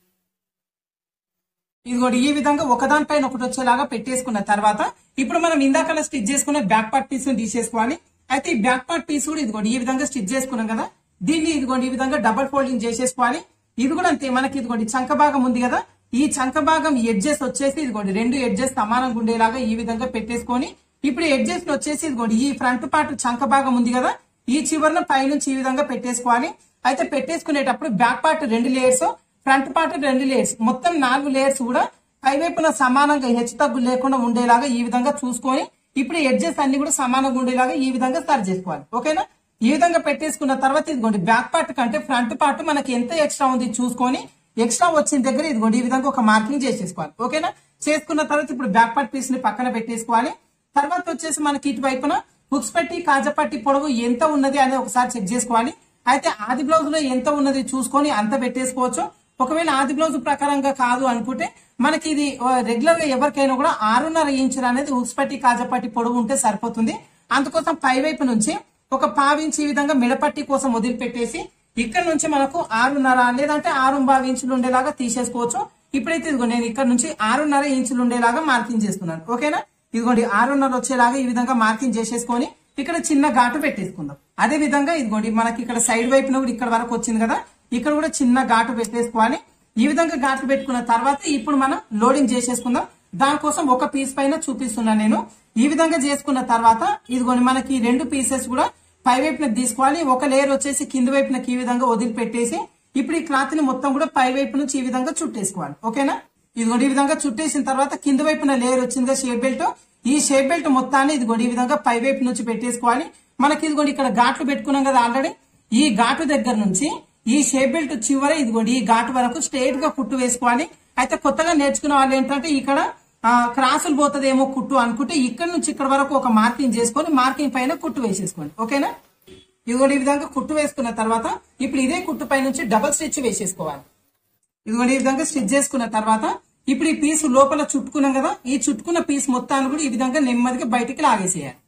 ఇదిగోండి ఈ విధంగా ఒకదాని పైన ఒకటి వచ్చేలాగా పెట్టేసుకున్న తర్వాత ఇప్పుడు మనం ఇందాక స్టిచ్ చేసుకున్న బ్యాక్ పార్ట్ పీస్ తీసేసుకోవాలి అయితే ఈ బ్యాక్ పార్ట్ పీస్ కూడా ఇదిగోండి ఈ విధంగా స్టిచ్ చేసుకున్నాం కదా దీన్ని ఇదిగోండి ఈ విధంగా డబల్ ఫోల్డింగ్ చేసేసుకోవాలి ఇది కూడా అంతే మనకి ఇదిగోండి చంక భాగం ఉంది కదా ఈ చంక భాగం ఎడ్జెస్ వచ్చేసి ఇదిగోండి రెండు ఎడ్జెస్ సమానంగా ఉండేలాగా ఈ విధంగా పెట్టేసుకొని ఇప్పుడు ఎడ్జెస్ వచ్చేసి ఇదిగోండి ఈ ఫ్రంట్ పార్ట్ చంక భాగం ఉంది కదా ఈ చివరన పైనుంచి ఈ విధంగా పెట్టేసుకోవాలి అయితే పెట్టేసుకునేటప్పుడు బ్యాక్ పార్ట్ రెండు లేయర్స్ ఫ్రంట్ పార్ట్ రెండు లేయర్స్ మొత్తం నాలుగు లేయర్స్ కూడా పై వైపున సమానంగా హెచ్చు తగ్గు లేకుండా ఉండేలాగా ఈ విధంగా చూసుకొని ఇప్పుడు ఎడ్జెస్ అన్ని కూడా సమానంగా ఉండేలాగా ఈ విధంగా సరి చేసుకోవాలి ఓకేనా ఈ విధంగా పెట్టేసుకున్న తర్వాత ఇదిగోండి బ్యాక్ పార్ట్ కంటే ఫ్రంట్ పార్ట్ మనకి ఎంత ఎక్స్ట్రా ఉంది చూసుకొని ఎక్స్ట్రా వచ్చిన దగ్గర ఇదిగోండి ఈ విధంగా ఒక మార్కింగ్ చేసేసుకోవాలి ఓకేనా చేసుకున్న తర్వాత ఇప్పుడు బ్యాక్ పార్ట్ పీస్ ని పక్కన పెట్టేసుకోవాలి తర్వాత వచ్చేసి మనకి ఇటువైపున హుక్స్ పట్టి కాజపట్టి పొడవు ఎంత ఉన్నది అనేది ఒకసారి చెక్ చేసుకోవాలి అయితే ఆది బ్లౌజ్ లో ఎంత ఉన్నది చూసుకొని అంత పెట్టేసుకోవచ్చు ఒకవేళ ఆది బ్లౌజ్ ప్రకారంగా కాదు అనుకుంటే మనకి ఇది రెగ్యులర్ గా ఎవరికైనా కూడా ఆరున్నర ఇంచులు అనేది హుక్స్ పట్టి కాజపట్టి పొడవు ఉంటే సరిపోతుంది అందుకోసం పై వైపు నుంచి ఒక పావించి ఈ విధంగా మిడపట్టి కోసం వదిలిపెట్టేసి ఇక్కడ నుంచి మనకు ఆరున్నర లేదంటే ఆరు బావి ఇంచులు ఉండేలాగా తీసేసుకోవచ్చు ఇప్పుడైతే ఇదిగో నేను ఇక్కడ నుంచి ఆరున్నర ఇంచులు ఉండేలాగా మార్కింగ్ చేస్తున్నాను ఓకేనా ఇదిగోండి ఆరున్నర వచ్చేలాగా ఈ విధంగా మార్కింగ్ చేసేసుకొని ఇక్కడ చిన్న ఘాటు పెట్టేసుకుందాం అదే విధంగా ఇదిగోండి మనకి ఇక్కడ సైడ్ వైపున కూడా ఇక్కడ వరకు వచ్చింది కదా ఇక్కడ కూడా చిన్న ఘాటు పెట్టేసుకోవాలి ఈ విధంగా ఘాట్లు పెట్టుకున్న తర్వాత ఇప్పుడు మనం లోడింగ్ చేసేసుకుందాం దానికోసం ఒక పీస్ పైన చూపిస్తున్నాను నేను ఈ విధంగా చేసుకున్న తర్వాత ఇదిగోండి మనకి ఈ రెండు పీసెస్ కూడా పై వైపున తీసుకోవాలి ఒక లేయర్ వచ్చేసి కింది వైపునకి ఈ విధంగా వదిలిపెట్టేసి ఇప్పుడు ఈ క్లాత్ ని మొత్తం కూడా పై వైపు నుంచి ఈ విధంగా చుట్టేసుకోవాలి ఓకేనా ఇదిగోండి ఈ విధంగా చుట్టేసిన తర్వాత కింద వైపున లేయర్ వచ్చింది కదా షేప్ బెల్ట్ ఈ షేప్ బెల్ట్ మొత్తాన్ని ఇదిగోండి ఈ విధంగా పై వైపు నుంచి పెట్టేసుకోవాలి మనకి ఇదిగోండి ఇక్కడ ఘాట్లు పెట్టుకున్నాం కదా ఆల్రెడీ ఈ ఘాటు దగ్గర నుంచి ఈ షేప్ బెల్ట్ చివర ఇదిగోండి ఈ ఘాటు వరకు స్ట్రైట్ గా కుట్టు వేసుకోవాలి అయితే కొత్తగా నేర్చుకున్న వాళ్ళు ఏంటంటే ఇక్కడ ఆ, క్రాసులు పోతుందేమో కుట్టు అనుకుంటే ఇక్కడ నుంచి ఇక్కడ వరకు ఒక మార్కింగ్ చేసుకొని మార్కింగ్ పైన కుట్టు వేసేసుకోండి ఓకేనా ఇదిగోండి ఈ విధంగా కుట్టు వేసుకున్న తర్వాత ఇప్పుడు ఇదే కుట్టు పై నుంచి డబల్ స్టిచ్ వేసేసుకోవాలి ఇదిగోండి ఈ విధంగా స్టిచ్ చేసుకున్న తర్వాత ఇప్పుడు ఈ పీస్ లోపల చుట్టుకున్నాం కదా ఈ చుట్టుకున్న పీస్ మొత్తాన్ని కూడా ఈ విధంగా నెమ్మదిగా బయటికి లాగేసేయాలి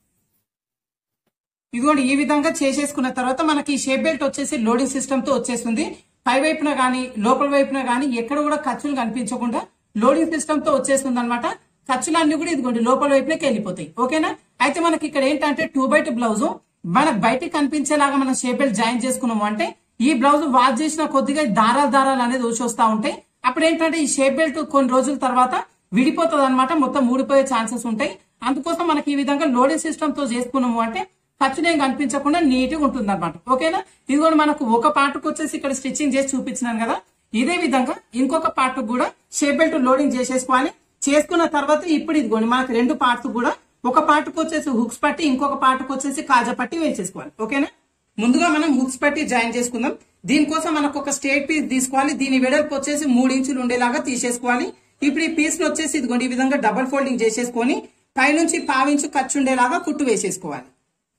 ఇదిగోండి ఈ విధంగా చేసేసుకున్న తర్వాత మనకి ఈ షేప్ బెల్ట్ వచ్చేసి లోడింగ్ సిస్టమ్ తో వచ్చేస్తుంది పై వైపున గానీ లోపల వైపున గానీ ఎక్కడ కూడా ఖర్చులు కనిపించకుండా లోడింగ్ సిస్టమ్ తో వచ్చేస్తుంది అనమాట ఖర్చులన్నీ కూడా ఇదిగోండి లోపల వైపునకి వెళ్ళిపోతాయి ఓకేనా అయితే మనకి ఇక్కడ ఏంటంటే టూ బై టూ బ్లౌజ్ మనకు బయటికి కనిపించేలాగా మనం షేప్ బెల్ట్ జాయిన్ చేసుకున్నాము అంటే ఈ బ్లౌజ్ వాష్ చేసిన కొద్దిగా దారాలు దారాలు అనేది ఊసి వస్తా ఉంటాయి అప్పుడు ఏంటంటే ఈ షేప్ బెల్ట్ కొన్ని రోజుల తర్వాత విడిపోతుంది అనమాట మొత్తం ఊడిపోయే ఛాన్సెస్ ఉంటాయి అందుకోసం మనకి ఈ విధంగా లోడింగ్ సిస్టమ్ తో చేసుకున్నాము అంటే ఖర్చునేం కనిపించకుండా నీట్ గా ఉంటుంది అనమాట ఓకేనా ఇది కూడా మనకు ఒక పార్ట్కి వచ్చేసి ఇక్కడ స్టిచ్చింగ్ చేసి చూపించినాను కదా ఇదే విధంగా ఇంకొక పార్ట్ కూడా షేప్ బెల్ట్ లోడింగ్ చేసేసుకోవాలి చేసుకున్న తర్వాత ఇప్పుడు ఇదిగోండి మనకి రెండు పార్ట్స్ కూడా ఒక పార్ట్కి వచ్చేసి హుక్స్ పట్టి ఇంకొక పార్ట్కి వచ్చేసి కాజా పట్టి వేసేసుకోవాలి ఓకేనా ముందుగా మనం హుక్స్ పెట్టి జాయిన్ చేసుకుందాం దీనికోసం మనకు ఒక స్ట్రేట్ పీస్ తీసుకోవాలి దీని వెడల్పు వచ్చేసి మూడు ఇంచులు ఉండేలాగా తీసేసుకోవాలి ఇప్పుడు ఈ పీస్ వచ్చేసి ఇదిగోండి ఈ విధంగా డబల్ ఫోల్డింగ్ చేసేసుకొని పైనుంచి పావించు ఖర్చు ఉండేలాగా కుట్టు వేసేసుకోవాలి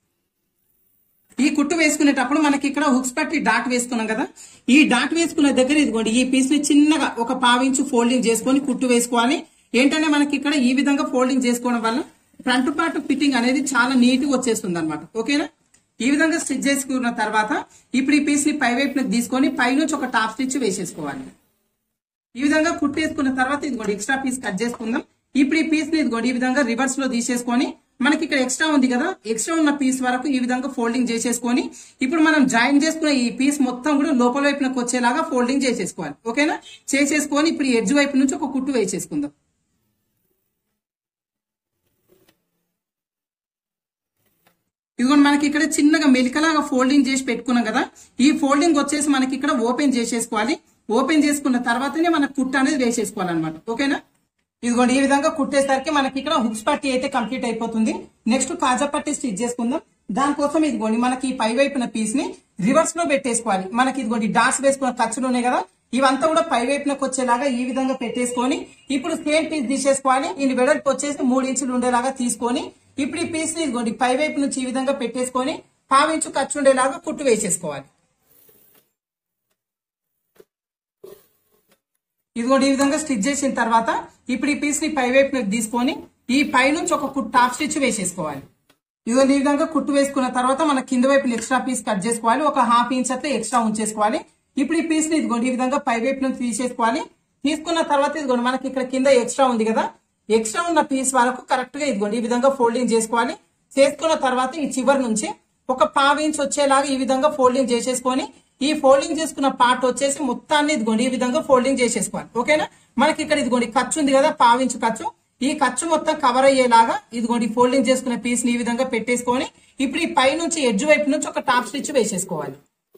ఈ కుట్టు వేసుకునేటప్పుడు మనకి ఇక్కడ హుక్స్ పట్టి డాట్ వేసుకున్నాం కదా ఈ డాట్ వేసుకున్న దగ్గర ఇదిగోండి ఈ పీస్ ని చిన్నగా ఒక పావించు ఫోల్డింగ్ చేసుకొని కుట్టు వేసుకోవాలి ఏంటంటే మనకి ఇక్కడ ఈ విధంగా ఫోల్డింగ్ చేసుకోవడం వల్ల ఫ్రంట్ పార్ట్ ఫిట్టింగ్ అనేది చాలా నీట్ గా వచ్చేస్తుంది అనమాట ఓకేనా ఈ విధంగా స్టిచ్ చేసుకున్న తర్వాత ఇప్పుడు ఈ పీస్ ని పై వైపునకు తీసుకొని పైనుంచి ఒక టాప్ స్టిచ్ వేసేసుకోవాలి ఈ విధంగా కుట్టేసుకున్న తర్వాత ఇదిగోండి ఎక్స్ట్రా పీస్ కట్ చేసుకుందాం ఇప్పుడు ఈ పీస్ ని ఇదిగోండి ఈ విధంగా రివర్స్ లో తీసేసుకొని మనకి ఇక్కడ ఎక్స్ట్రా ఉంది కదా ఎక్స్ట్రా ఉన్న పీస్ వరకు ఈ విధంగా ఫోల్డింగ్ చేసేసుకొని ఇప్పుడు మనం జాయిన్ చేసుకున్న ఈ పీస్ మొత్తం కూడా లోపల వైపునకు వచ్చేలాగా ఫోల్డింగ్ చేసేసుకోవాలి ఓకేనా చేసేసుకొని ఇప్పుడు ఈ ఎడ్జ్ వైపు నుంచి ఒక కుట్టు వేసేసుకుందాం ఇదిగోండి మనకి ఇక్కడ చిన్నగా మెలికలాగా ఫోల్డింగ్ చేసి పెట్టుకున్నాం కదా ఈ ఫోల్డింగ్ వచ్చేసి మనకి ఇక్కడ ఓపెన్ చేసేసుకోవాలి ఓపెన్ చేసుకున్న తర్వాతనే మనకు కుట్ట అనేది వేసేసుకోవాలన్నమాట ఓకేనా ఇదిగోండి ఈ విధంగా కుట్టేసరికి మనకి ఇక్కడ హుక్స్ పట్టి అయితే కంప్లీట్ అయిపోతుంది నెక్స్ట్ కాజా పట్టి స్టిచ్ చేసుకుందాం దానికోసం ఇదిగోండి మనకి ఈ పై వైపున పీస్ ని రివర్స్ లో పెట్టేసుకోవాలి మనకి ఇదిగోండి డాట్స్ వేసుకున్న ఖర్చులు ఉన్నాయి కదా ఇవంతా కూడా పై వైపునకు వచ్చేలాగా ఈ విధంగా పెట్టేసుకొని ఇప్పుడు సేమ్ పీస్ తీసేసుకోవాలి ఈ వెడల్పు వచ్చేసి మూడు ఇంచులు ఉండేలాగా తీసుకొని ఇప్పుడు ఈ పీస్ ని ఇదిగోండి పై వైపు నుంచి ఈ విధంగా పెట్టేసుకొని పావించు ఖర్చు ఉండేలాగా కుట్టు వేసేసుకోవాలి ఇదిగోండి ఈ విధంగా స్టిచ్ చేసిన తర్వాత ఇప్పుడు ఈ పీస్ ని పై వైపునకు తీసుకొని ఈ పై నుంచి ఒక కుట్టు టాప్ స్టిచ్ వేసేసుకోవాలి ఇదిగోండి ఈ విధంగా కుట్టు వేసుకున్న తర్వాత మన కింద వైపు ఎక్స్ట్రా పీస్ కట్ చేసుకోవాలి ఒక హాఫ్ ఇంచ్ అట్లా ఎక్స్ట్రా ఉంచేసుకోవాలి ఇప్పుడు ఈ పీస్ ని ఇదిగోండి ఈ విధంగా పై వైపు నుంచి తీసేసుకోవాలి తీసుకున్న తర్వాత ఇదిగోండి మనకి ఇక్కడ కింద ఎక్స్ట్రా ఉంది కదా ఎక్స్ట్రా ఉన్న పీస్ వరకు కరెక్ట్ గా ఇదిగోండి ఈ విధంగా ఫోల్డింగ్ చేసుకోవాలి చేసుకున్న తర్వాత ఈ చివరి నుంచి ఒక పావు ఇంచ్ వచ్చేలాగా ఈ విధంగా ఫోల్డింగ్ చేసేసుకొని ఈ ఫోల్డింగ్ చేసుకున్న పార్ట్ వచ్చేసి మొత్తాన్ని ఇదిగోండి ఈ విధంగా ఫోల్డింగ్ చేసేసుకోవాలి ఓకేనా మనకి ఇక్కడ ఇదిగోండి ఖర్చు ఉంది కదా పావించు ఖర్చు ఈ ఖర్చు మొత్తం కవర్ అయ్యేలాగా ఇదిగోండి ఫోల్డింగ్ చేసుకున్న పీస్ ని ఈ విధంగా పెట్టేసుకొని ఇప్పుడు ఈ పై నుంచి ఎడ్జ్ వైపు నుంచి ఒక టాప్ స్టిచ్ వేసేసుకోవాలి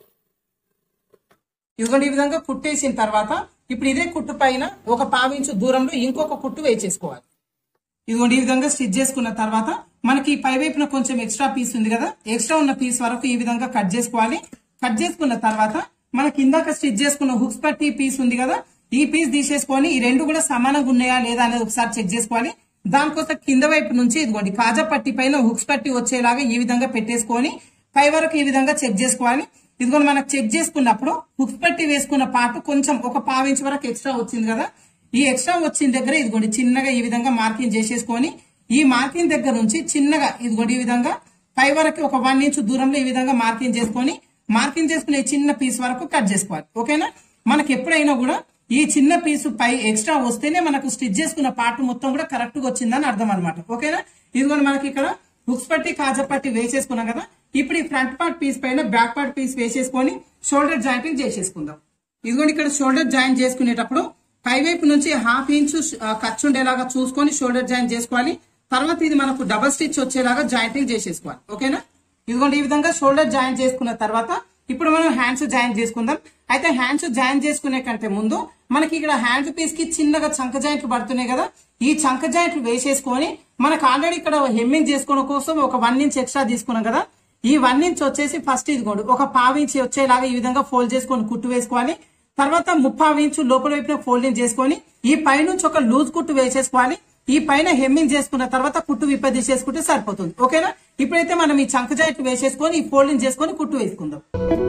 ఇదిగోండి ఈ విధంగా కుట్టేసిన తర్వాత ఇప్పుడు ఇదే కుట్టు పైన ఒక పావించు దూరంలో ఇంకొక కుట్టు వేసేసుకోవాలి ఇదిగోండి ఈ విధంగా స్టిచ్ చేసుకున్న తర్వాత మనకి ఈ పై వైపున కొంచెం ఎక్స్ట్రా పీస్ ఉంది కదా ఎక్స్ట్రా ఉన్న పీస్ వరకు ఈ విధంగా కట్ చేసుకోవాలి కట్ చేసుకున్న తర్వాత మనకి ఇందాక స్టిచ్ చేసుకున్న హుక్స్ పట్టి పీస్ ఉంది కదా ఈ పీస్ తీసేసుకొని ఈ రెండు కూడా సమానంగా ఉన్నాయా లేదా అనేది ఒకసారి చెక్ చేసుకోవాలి దానికోసం కింద వైపు నుంచి ఇదిగోండి కాజా పట్టి పైన హుక్స్ పట్టి వచ్చేలాగా ఈ విధంగా పెట్టేసుకొని పై వరకు ఈ విధంగా చెక్ చేసుకోవాలి ఇదిగోండి మనకు చెక్ చేసుకున్నప్పుడు హుక్స్ పట్టి వేసుకున్న పార్ట్ కొంచెం ఒక పావించి వరకు ఎక్స్ట్రా వచ్చింది కదా ఈ ఎక్స్ట్రా వచ్చిన దగ్గర ఇదిగోండి చిన్నగా ఈ విధంగా మార్కింగ్ చేసేసుకొని ఈ మార్కింగ్ దగ్గర నుంచి చిన్నగా ఇదిగోండి ఈ విధంగా పై వరకు ఒక వన్ ఇంచ్ దూరంలో ఈ విధంగా మార్కింగ్ చేసుకొని మార్కింగ్ చేసుకునే చిన్న పీస్ వరకు కట్ చేసుకోవాలి ఓకేనా మనకి ఎప్పుడైనా కూడా ఈ చిన్న పీసు పై ఎక్స్ట్రా వస్తేనే మనకు స్టిచ్ చేసుకున్న పార్ట్ మొత్తం కూడా కరెక్ట్ గా వచ్చిందని అర్థం అనమాట ఓకేనా ఇదిగోండి మనకి ఇక్కడ హుక్స్ పట్టి కాజా పట్టి వేసేసుకున్నాం కదా ఇప్పుడు ఈ ఫ్రంట్ పార్ట్ పీస్ పైన బ్యాక్ పార్ట్ పీస్ వేసేసుకొని షోల్డర్ జాయింటింగ్ చేసేసుకుందాం ఇదిగోండి ఇక్కడ షోల్డర్ జాయిన్ చేసుకునేటప్పుడు పై వైపు నుంచి హాఫ్ ఇంచ్ ఖర్చు ఉండేలాగా చూసుకొని షోల్డర్ జాయిన్ చేసుకోవాలి తర్వాత ఇది మనకు డబల్ స్టిచ్ వచ్చేలాగా జాయింటింగ్ చేసేసుకోవాలి ఓకేనా ఇదిగోండి ఈ విధంగా షోల్డర్ జాయిన్ చేసుకున్న తర్వాత ఇప్పుడు మనం హ్యాండ్స్ జాయిన్ చేసుకుందాం అయితే హ్యాండ్స్ జాయిన్ చేసుకునే కంటే ముందు మనకి ఇక్కడ హ్యాండ్ పీస్ కి చిన్నగా చంక జాయింట్లు పడుతున్నాయి కదా ఈ చంక జాయింట్లు వేసేసుకొని మనకు ఆల్రెడీ ఇక్కడ హెమ్మింగ్ చేసుకోవడం కోసం ఒక వన్ ఇంచ్ ఎక్స్ట్రా తీసుకున్నాం కదా ఈ వన్ ఇంచ్ వచ్చేసి ఫస్ట్ ఇదిగోండి ఒక పావు ఇంచ్ వచ్చేలాగా ఈ విధంగా ఫోల్డ్ చేసుకొని కుట్టు వేసుకోవాలి తర్వాత ముప్పావు ఇంచు లోపల వైపున ఫోల్డింగ్ చేసుకొని ఈ పైనుంచి ఒక లూజ్ కుట్టు వేసేసుకోవాలి ఈ పైన హెమ్మింగ్ చేసుకున్న తర్వాత కుట్టు విప్పదీసేసుకుంటే సరిపోతుంది ఓకేనా ఇప్పుడైతే మనం ఈ చంక జాయింట్ వేసేసుకొని ఈ ఫోల్డింగ్ చేసుకొని కుట్టు వేసుకుందాం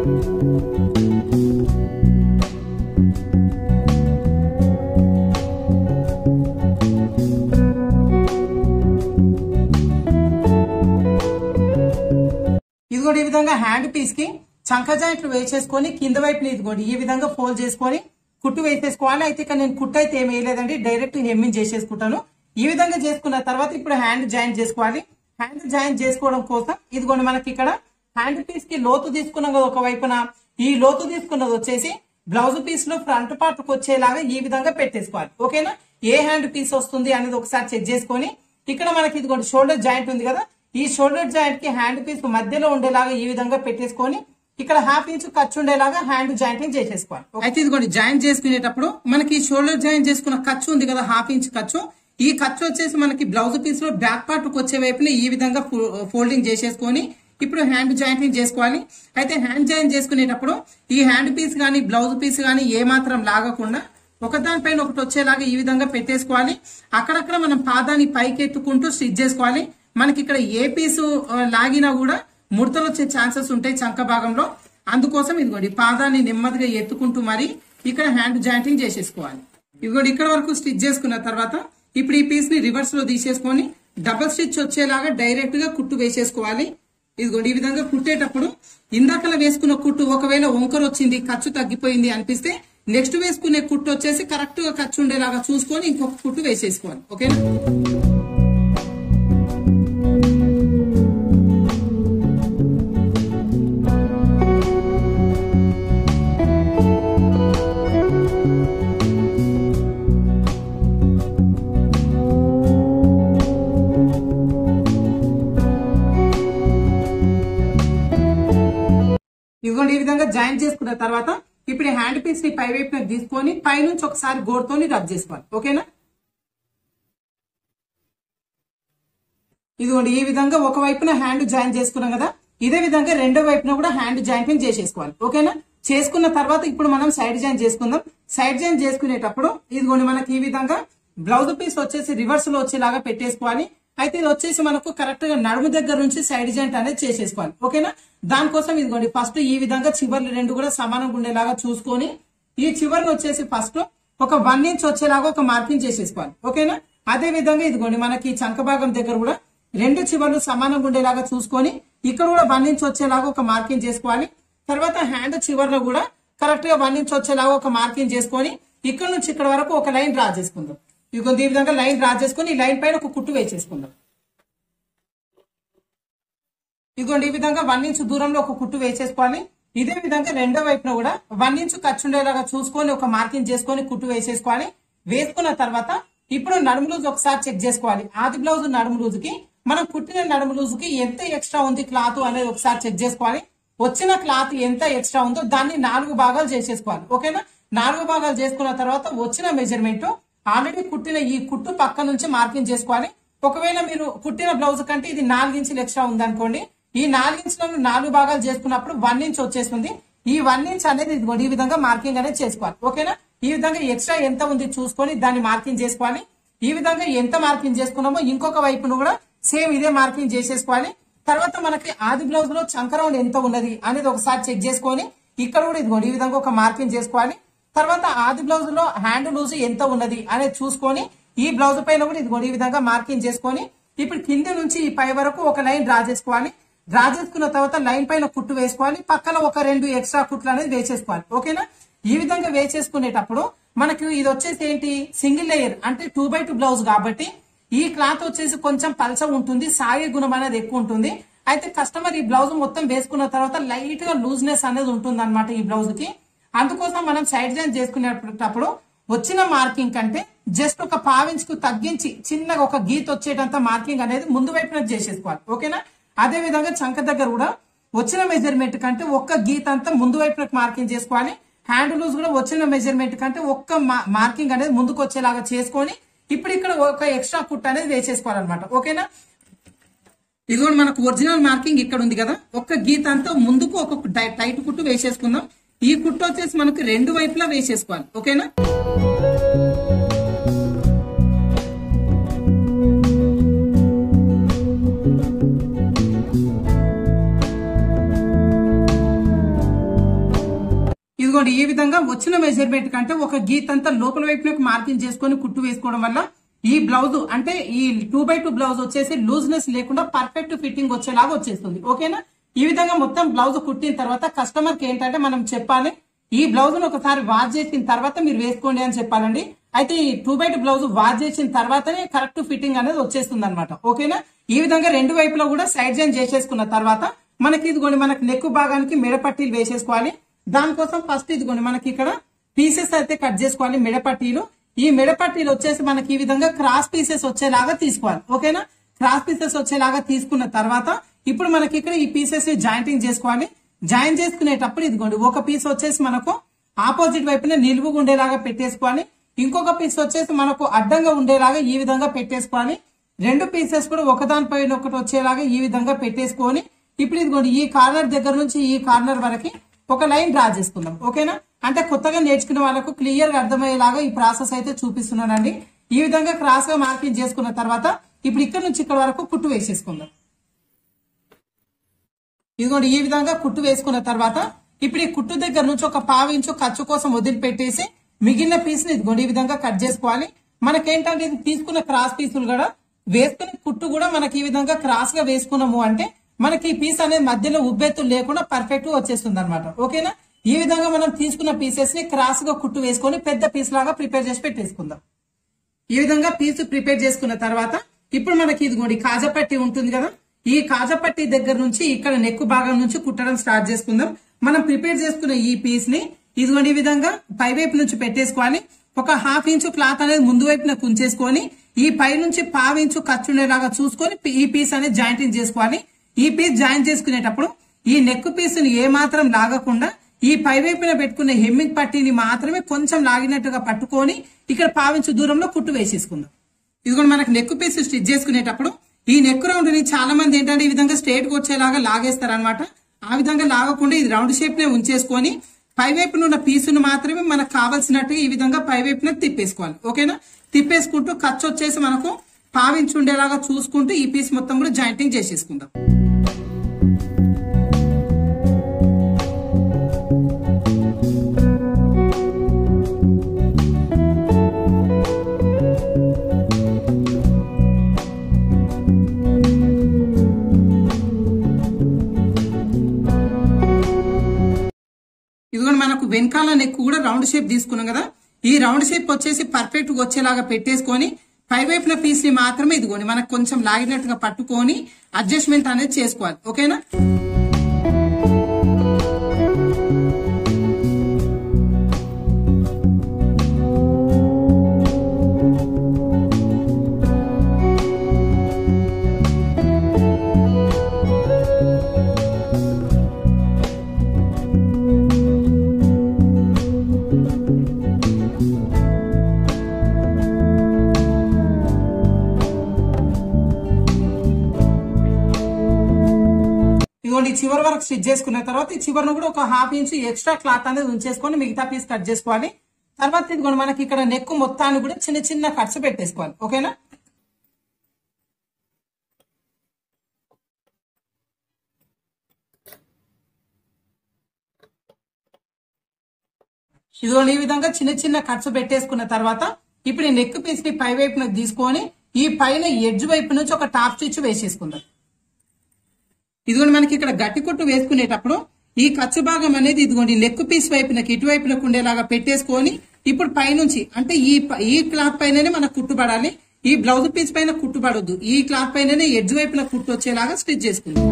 ఇదిగోండి ఈ విధంగా హ్యాండ్ పీస్ కి చంక జాయింట్లు వేసేసుకొని కింద వైపుని ఇదిగోండి ఈ విధంగా ఫోల్డ్ చేసుకొని కుట్టు వేసేసుకోవాలి అయితే ఇక్కడ నేను కుట్టు అయితే ఏమి వేయలేదండి డైరెక్ట్ హెమ్మింగ్ చేసేసుకుంటాను ఈ విధంగా చేసుకున్న తర్వాత ఇప్పుడు హ్యాండ్ జాయిన్ చేసుకోవాలి హ్యాండ్ జాయిన్ చేసుకోవడం కోసం ఇదిగోండి మనకి ఇక్కడ హ్యాండ్ పీస్ కి లోతు తీసుకున్నాం కదా ఒక వైపున ఈ లోతు తీసుకున్నది వచ్చేసి బ్లౌజ్ పీస్ లో ఫ్రంట్ పార్ట్ వచ్చేలాగా ఈ విధంగా పెట్టేసుకోవాలి ఓకేనా ఏ హ్యాండ్ పీస్ వస్తుంది అనేది ఒకసారి చెక్ చేసుకొని ఇక్కడ మనకి ఇదిగోండి షోల్డర్ జాయింట్ ఉంది కదా ఈ షోల్డర్ జాయింట్ కి హ్యాండ్ పీస్ మధ్యలో ఉండేలాగా ఈ విధంగా పెట్టేసుకొని ఇక్కడ హాఫ్ ఇంచ్ ఖర్చు ఉండేలాగా హ్యాండ్ జాయింటింగ్ చేసేసుకోవాలి అయితే ఇదిగోండి జాయింట్ చేసుకునేటప్పుడు మనకి షోల్డర్ జాయింట్ చేసుకున్న ఖర్చు ఉంది కదా హాఫ్ ఇంచ్ ఖర్చు ఈ ఖర్చు వచ్చేసి మనకి బ్లౌజ్ పీస్ లో బ్యాక్ పార్ట్ వచ్చే వైపున ఈ విధంగా ఫోల్డింగ్ చేసేసుకొని ఇప్పుడు హ్యాండ్ జాయింటింగ్ చేసుకోవాలి అయితే హ్యాండ్ జాయిన్ చేసుకునేటప్పుడు ఈ హ్యాండ్ పీస్ గానీ బ్లౌజ్ పీస్ గానీ ఏ మాత్రం లాగకుండా ఒకదానిపైన ఒకటి వచ్చేలాగా ఈ విధంగా పెట్టేసుకోవాలి అక్కడక్కడ మనం పాదాన్ని పైకి ఎత్తుకుంటూ స్టిచ్ చేసుకోవాలి మనకి ఇక్కడ ఏ పీసు ఆ, లాగినా కూడా ముడతలు వచ్చే ఛాన్సెస్ ఉంటాయి చంక భాగంలో అందుకోసం ఇదిగోండి పాదాన్ని నెమ్మదిగా ఎత్తుకుంటూ మరి ఇక్కడ హ్యాండ్ జాయింటింగ్ చేసేసుకోవాలి ఇదిగోండి ఇక్కడ వరకు స్టిచ్ చేసుకున్న తర్వాత ఇప్పుడు ఈ పీస్ ని రివర్స్ లో తీసేసుకొని డబల్ స్టిచ్ వచ్చేలాగా డైరెక్ట్ గా కుట్టు వేసేసుకోవాలి ఇదిగోండి ఈ విధంగా కుట్టేటప్పుడు ఇందాకలా వేసుకున్న కుట్టు ఒకవేళ వంకర వచ్చింది ఖర్చు తగ్గిపోయింది అనిపిస్తే నెక్స్ట్ వేసుకునే కుట్టు వచ్చేసి కరెక్ట్ గా ఖర్చు ఉండేలాగా చూసుకొని ఇంకొక కుట్టు వేసేసుకోవాలి ఓకేనా ఇదిగోండి ఈ విధంగా జాయిన్ చేసుకున్న తర్వాత ఇప్పుడు ఈ హ్యాండ్ పీస్ ని పై వైపున తీసుకొని పైనుంచి ఒకసారి గోడతోని రబ్ చేసుకోవాలి ఓకేనా ఇదిగోండి ఈ విధంగా ఒక వైపున హ్యాండ్ జాయిన్ చేసుకున్నాం కదా ఇదే విధంగా రెండో వైపున కూడా హ్యాండ్ జాయింటింగ్ చేసేసుకోవాలి ఓకేనా చేసుకున్న తర్వాత ఇప్పుడు మనం సైడ్ జాయిన్ చేసుకుందాం సైడ్ జాయిన్ చేసుకునేటప్పుడు ఇదిగోండి మనకి ఈ విధంగా బ్లౌజ్ పీస్ వచ్చేసి రివర్స్ లో వచ్చేలాగా పెట్టేసుకోవాలి అయితే ఇది వచ్చేసి మనకు కరెక్ట్ గా నడుము దగ్గర నుంచి సైడ్ జాయింట్ అనేది చేసేసుకోవాలి ఓకేనా దానికోసం ఇదిగోండి ఫస్ట్ ఈ విధంగా చివర్లు రెండు కూడా సమానంగా ఉండేలాగా చూసుకొని ఈ చివర్ని వచ్చేసి ఫస్ట్ ఒక వన్ ఇంచ్ వచ్చేలాగా ఒక మార్కింగ్ చేసేసుకోవాలి ఓకేనా అదే విధంగా ఇదిగోండి మనకి ఈ చంక భాగం దగ్గర కూడా రెండు చివర్లు సమానంగా ఉండేలాగా చూసుకొని ఇక్కడ కూడా వన్ ఇంచ్ వచ్చేలాగా ఒక మార్కింగ్ చేసుకోవాలి తర్వాత హ్యాండ్ చివర్లో కూడా కరెక్ట్ గా వన్ ఇంచ్ వచ్చేలాగా ఒక మార్కింగ్ చేసుకొని ఇక్కడ నుంచి ఇక్కడ వరకు ఒక లైన్ డ్రా చేసుకుందాం ఇదిగో ఈ విధంగా లైన్ డ్రా చేసుకొని ఈ లైన్ పైన ఒక కుట్టు వేసేసుకుందాం ఇదిగోండి ఈ విధంగా వన్ ఇంచ్ దూరంలో ఒక కుట్టు వేసేసుకోవాలి ఇదే విధంగా రెండో వైపున కూడా వన్ ఇంచ్ ఖర్చు ఉండేలాగా చూసుకొని ఒక మార్కింగ్ చేసుకొని కుట్టు వేసేసుకోవాలి వేసుకున్న తర్వాత ఇప్పుడు నడుము లూజ్ ఒకసారి చెక్ చేసుకోవాలి ఆది బ్లౌజ్ నడుము లూజుకి మనం కుట్టిన నడుము లూజుకి ఎంత ఎక్స్ట్రా ఉంది క్లాత్ అనేది ఒకసారి చెక్ చేసుకోవాలి వచ్చిన క్లాత్ ఎంత ఎక్స్ట్రా ఉందో దాన్ని నాలుగు భాగాలు చేసేసుకోవాలి ఓకేనా నాలుగు భాగాలు చేసుకున్న తర్వాత వచ్చిన మెజర్మెంట్ ఆల్రెడీ కుట్టిన ఈ కుట్టు పక్క నుంచి మార్కింగ్ చేసుకోవాలి ఒకవేళ మీరు కుట్టిన బ్లౌజ్ కంటే ఇది నాలుగు ఇంచులు ఎక్స్ట్రా ఉందనుకోండి ఈ నాలుగు ఇంచులను నాలుగు భాగాలు చేసుకున్నప్పుడు వన్ ఇంచ్ వచ్చేస్తుంది ఈ వన్ ఇంచ్ అనేది ఇదిగోండి ఈ విధంగా మార్కింగ్ అనేది చేసుకోవాలి ఓకేనా ఈ విధంగా ఎక్స్ట్రా ఎంత ఉంది చూసుకొని దాన్ని మార్కింగ్ చేసుకోవాలి ఈ విధంగా ఎంత మార్కింగ్ చేసుకున్నామో ఇంకొక వైపును కూడా సేమ్ ఇదే మార్కింగ్ చేసేసుకోవాలి తర్వాత మనకి ఆది బ్లౌజ్ లో చంక రౌండ్ ఎంత ఉన్నది అనేది ఒకసారి చెక్ చేసుకొని ఇక్కడ కూడా ఇదిగోండి ఈ విధంగా ఒక మార్కింగ్ చేసుకోవాలి తర్వాత ఆది బ్లౌజ్ లో హ్యాండ్ లూజ్ ఎంత ఉన్నది అనేది చూసుకొని ఈ బ్లౌజ్ పైన కూడా ఇదిగోండి ఈ విధంగా మార్కింగ్ చేసుకొని ఇప్పుడు కింది నుంచి ఈ పై వరకు ఒక లైన్ డ్రా చేసుకోవాలి డ్రా చేసుకున్న తర్వాత లైన్ పైన కుట్టు వేసుకోవాలి పక్కన ఒక రెండు ఎక్స్ట్రా కుట్లు అనేది వేసేసుకోవాలి ఓకేనా ఈ విధంగా వేసేసుకునేటప్పుడు మనకి ఇది వచ్చేసి ఏంటి సింగిల్ లేయర్ అంటే టూ బై టూ బ్లౌజ్ కాబట్టి ఈ క్లాత్ వచ్చేసి కొంచెం పలచ ఉంటుంది సాగే గుణం అనేది ఎక్కువ ఉంటుంది అయితే కస్టమర్ ఈ బ్లౌజ్ మొత్తం వేసుకున్న తర్వాత లైట్ గా లూజ్నెస్ అనేది ఉంటుంది ఈ బ్లౌజ్ కి అందుకోసం మనం సైడ్ జాయిన్ చేసుకునేటప్పుడు వచ్చిన మార్కింగ్ కంటే జస్ట్ ఒక పావించ్ కు తగ్గించి చిన్నగా ఒక గీత వచ్చేటంత మార్కింగ్ అనేది ముందు వైపున చేసేసుకోవాలి ఓకేనా అదే విధంగా చంక దగ్గర కూడా వచ్చిన మెజర్మెంట్ కంటే ఒక్క గీత అంతా ముందు వైపున మార్కింగ్ చేసుకోవాలి హ్యాండ్ లూజ్ కూడా వచ్చిన మెజర్మెంట్ కంటే ఒక్క మా- మార్కింగ్ అనేది ముందుకు వచ్చేలాగా చేసుకొని ఇప్పుడు ఇక్కడ ఒక ఎక్స్ట్రా కుట్ అనేది వేసేసుకోవాలన్నమాట ఓకేనా ఇదిగోండి మనకు ఒరిజినల్ మార్కింగ్ ఇక్కడ ఉంది కదా ఒక్క గీత అంతా ముందుకు ఒక టై- టైట్ కుట్టు వేసేసుకుందాం ఈ కుట్టు వచ్చేసి మనకు రెండు వైపులా వేసేసుకోవాలి ఓకేనా ఇదిగోండి ఈ విధంగా వచ్చిన మెజర్మెంట్ కంటే ఒక గీత అంతా లోపల వైపునకు మార్కింగ్ చేసుకొని కుట్టు వేసుకోవడం వల్ల ఈ బ్లౌజ్ అంటే ఈ టూ బై టూ బ్లౌజ్ వచ్చేసి లూజ్నెస్ లేకుండా పర్ఫెక్ట్ ఫిట్టింగ్ వచ్చేలాగా వచ్చేస్తుంది ఓకేనా ఈ విధంగా మొత్తం బ్లౌజ్ కుట్టిన తర్వాత కస్టమర్ కి ఏంటంటే మనం చెప్పాలి ఈ బ్లౌజ్ ను ఒకసారి వాష్ చేసిన తర్వాత మీరు వేసుకోండి అని చెప్పాలండి అయితే ఈ two by two blouse wash చేసిన తర్వాతనే కరెక్ట్ ఫిట్టింగ్ అనేది వచ్చేస్తుంది అనమాట ఓకేనా ఈ విధంగా రెండు వైపులా కూడా సైడ్ జాయిన్ చేసేసుకున్న తర్వాత మనకి ఇదిగోండి మనకి నెక్ భాగానికి మెడపట్టీలు వేసేసుకోవాలి దానికోసం ఫస్ట్ ఇదిగోండి మనకి ఇక్కడ పీసెస్ అయితే కట్ చేసుకోవాలి మెడపట్టీలు ఈ మెడపట్టీలు వచ్చేసి మనకి ఈ విధంగా క్రాస్ పీసెస్ వచ్చేలాగా తీసుకోవాలి ఓకేనా క్రాస్ పీసెస్ వచ్చేలాగా తీసుకున్న తర్వాత ఇప్పుడు మనకి ఇక్కడ ఈ పీసెస్ జాయింటింగ్ చేసుకోవాలి జాయిన్ చేసుకునేటప్పుడు ఇదిగోండి ఒక పీస్ వచ్చేసి మనకు ఆపోజిట్ వైపున నిలువుగా ఉండేలాగా పెట్టేసుకోవాలి ఇంకొక పీస్ వచ్చేసి మనకు అడ్డంగా ఉండేలాగా ఈ విధంగా పెట్టేసుకోవాలి రెండు పీసెస్ కూడా ఒకదానిపైన ఒకటి వచ్చేలాగా ఈ విధంగా పెట్టేసుకొని ఇప్పుడు ఇదిగోండి ఈ కార్నర్ దగ్గర నుంచి ఈ కార్నర్ వరకు ఒక లైన్ డ్రా చేసుకుందాం ఓకేనా అంటే కొత్తగా నేర్చుకునే వాళ్ళకు క్లియర్ గా అర్థమయ్యేలాగా ఈ ప్రాసెస్ అయితే చూపిస్తున్నానండి ఈ విధంగా క్రాస్ గా మార్కింగ్ చేసుకున్న తర్వాత ఇప్పుడు ఇక్కడ నుంచి ఇక్కడ వరకు కుట్టు వేసేసుకుందాం ఇదిగోండి ఈ విధంగా కుట్టు వేసుకున్న తర్వాత ఇప్పుడు ఈ కుట్టు దగ్గర నుంచి ఒక పావు ఇంచు ఖర్చు కోసం వదిలిపెట్టేసి మిగిలిన పీస్ ని ఇదిగోండి ఈ విధంగా కట్ చేసుకోవాలి మనకేంటంటే ఇది తీసుకున్న క్రాస్ పీసులు కూడా వేసుకునే కుట్టు కూడా మనకి ఈ విధంగా క్రాస్ గా వేసుకున్నాము అంటే మనకి ఈ పీస్ అనేది మధ్యలో ఉబ్బెత్తులు లేకుండా పర్ఫెక్ట్ గా వచ్చేస్తుంది అనమాట ఓకేనా ఈ విధంగా మనం తీసుకున్న పీసెస్ ని క్రాస్ గా కుట్టు వేసుకొని పెద్ద పీస్ లాగా ప్రిపేర్ చేసి పెట్టేసుకుందాం ఈ విధంగా పీస్ ప్రిపేర్ చేసుకున్న తర్వాత ఇప్పుడు మనకి ఇదిగోండి కాజపట్టి ఉంటుంది కదా ఈ కాజపట్టి దగ్గర నుంచి ఇక్కడ నెక్ భాగం నుంచి కుట్టడం స్టార్ట్ చేసుకుందాం మనం ప్రిపేర్ చేసుకున్న ఈ పీస్ ని ఇదిగోండి ఈ విధంగా పై వైపు నుంచి పెట్టేసుకోవాలి ఒక హాఫ్ ఇంచు క్లాత్ అనేది ముందు వైపున కుంచేసుకొని ఈ పై నుంచి పావు ఇంచు ఖర్చు ఉండేలాగా చూసుకొని ఈ పీస్ అనేది జాయింటింగ్ చేసుకోవాలి ఈ పీస్ జాయిన్ చేసుకునేటప్పుడు ఈ నెక్ పీస్ ని ఏ మాత్రం లాగకుండా ఈ పై వైపున పెట్టుకున్న హెమ్మింగ్ పట్టీని మాత్రమే కొంచెం లాగినట్టుగా పట్టుకొని ఇక్కడ పావించు దూరంలో కుట్టు వేసేసుకుందాం ఇది కూడా మనకు నెక్ పీస్ స్టిచ్ చేసుకునేటప్పుడు ఈ నెక్ రౌండ్ ని చాలా మంది ఏంటంటే ఈ విధంగా స్ట్రేట్ గా వచ్చేలాగా లాగేస్తారు అనమాట ఆ విధంగా లాగకుండా ఇది రౌండ్ షేప్ నే ఉంచేసుకొని పై వైపున ఉన్న పీసును మాత్రమే మనకు కావాల్సినట్టు ఈ విధంగా పై వైపున తిప్పేసుకోవాలి ఓకేనా తిప్పేసుకుంటూ ఖర్చు వచ్చేసి మనకు పావించి ఉండేలాగా చూసుకుంటూ ఈ పీస్ మొత్తం కూడా జాయింటింగ్ చేసేసుకుందాం ఇదిగోండి మనకు వెనకాల నెక్ కూడా రౌండ్ షేప్ తీసుకున్నాం కదా ఈ రౌండ్ షేప్ వచ్చేసి పర్ఫెక్ట్ గా వచ్చేలాగా పెట్టేసుకొని పై వైపున పీస్ ని మాత్రమే ఇదిగోండి మనకు కొంచెం లాగినట్టుగా పట్టుకొని అడ్జస్ట్మెంట్ అనేది చేసుకోవాలి ఓకేనా ఇదిగోండి ఈ చివరి వరకు స్టిచ్ చేసుకున్న తర్వాత ఈ చివరిని కూడా ఒక హాఫ్ ఇంచ్ ఎక్స్ట్రా క్లాత్ అనేది ఉంచేసుకొని మిగతా పీస్ కట్ చేసుకోవాలి తర్వాత ఇదిగోండి మనకి ఇక్కడ నెక్ మొత్తాన్ని కూడా చిన్న చిన్న కట్స్ పెట్టేసుకోవాలి ఓకేనా ఇదిగోండి ఈ విధంగా చిన్న చిన్న కట్స్ పెట్టేసుకున్న తర్వాత ఇప్పుడు ఈ నెక్ పీస్ ని పై వైపున తీసుకొని ఈ పైన ఎడ్జ్ వైపు నుంచి ఒక టాప్ స్టిచ్ వేసేసుకుందాం ఇదిగోండి మనకి ఇక్కడ గట్టి కొట్టు వేసుకునేటప్పుడు ఈ ఖర్చు భాగం అనేది ఇదిగోండి నెక్ పీస్ వైపునకి ఇటువైపునకు ఉండేలాగా పెట్టేసుకొని ఇప్పుడు పైనుంచి అంటే ఈ ప- ఈ క్లాత్ పైననే మనకు కుట్టుబడాలి ఈ బ్లౌజ్ పీస్ పైన కుట్టుబడొద్దు ఈ క్లాత్ పైననే ఎడ్జ్ వైపున కుట్టు వచ్చేలాగా స్టిచ్ చేసుకుందాం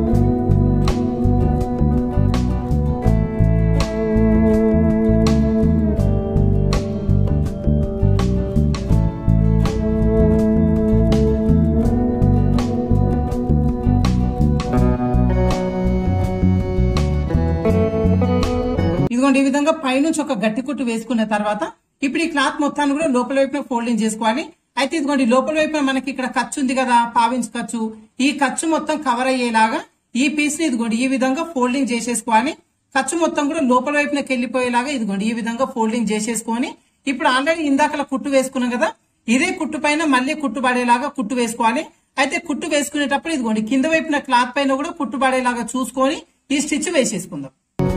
ఇదిగోండి ఈ విధంగా పైనుంచి ఒక గట్టి కుట్టు వేసుకున్న తర్వాత ఇప్పుడు ఈ క్లాత్ మొత్తాన్ని కూడా లోపల వైపున ఫోల్డింగ్ చేసుకోవాలి అయితే ఇదిగోండి లోపల వైపున మనకి ఇక్కడ ఖర్చు ఉంది కదా పావించ్ ఖర్చు ఈ ఖర్చు మొత్తం కవర్ అయ్యేలాగా ఈ పీస్ ని ఇదిగోండి ఈ విధంగా ఫోల్డింగ్ చేసేసుకోవాలి ఖర్చు మొత్తం కూడా లోపల వైపునకి వెళ్ళిపోయేలాగా ఇదిగోండి ఈ విధంగా ఫోల్డింగ్ చేసేసుకొని ఇప్పుడు ఆల్రెడీ ఇందాకలా కుట్టు వేసుకున్నాం కదా ఇదే కుట్టు పైన మళ్ళీ కుట్టు పడేలాగా కుట్టు వేసుకోవాలి అయితే కుట్టు వేసుకునేటప్పుడు ఇదిగోండి కింద వైపున క్లాత్ పైన కూడా కుట్టు పడేలాగా చూసుకొని ఈ స్టిచ్ వేసేసుకుందాం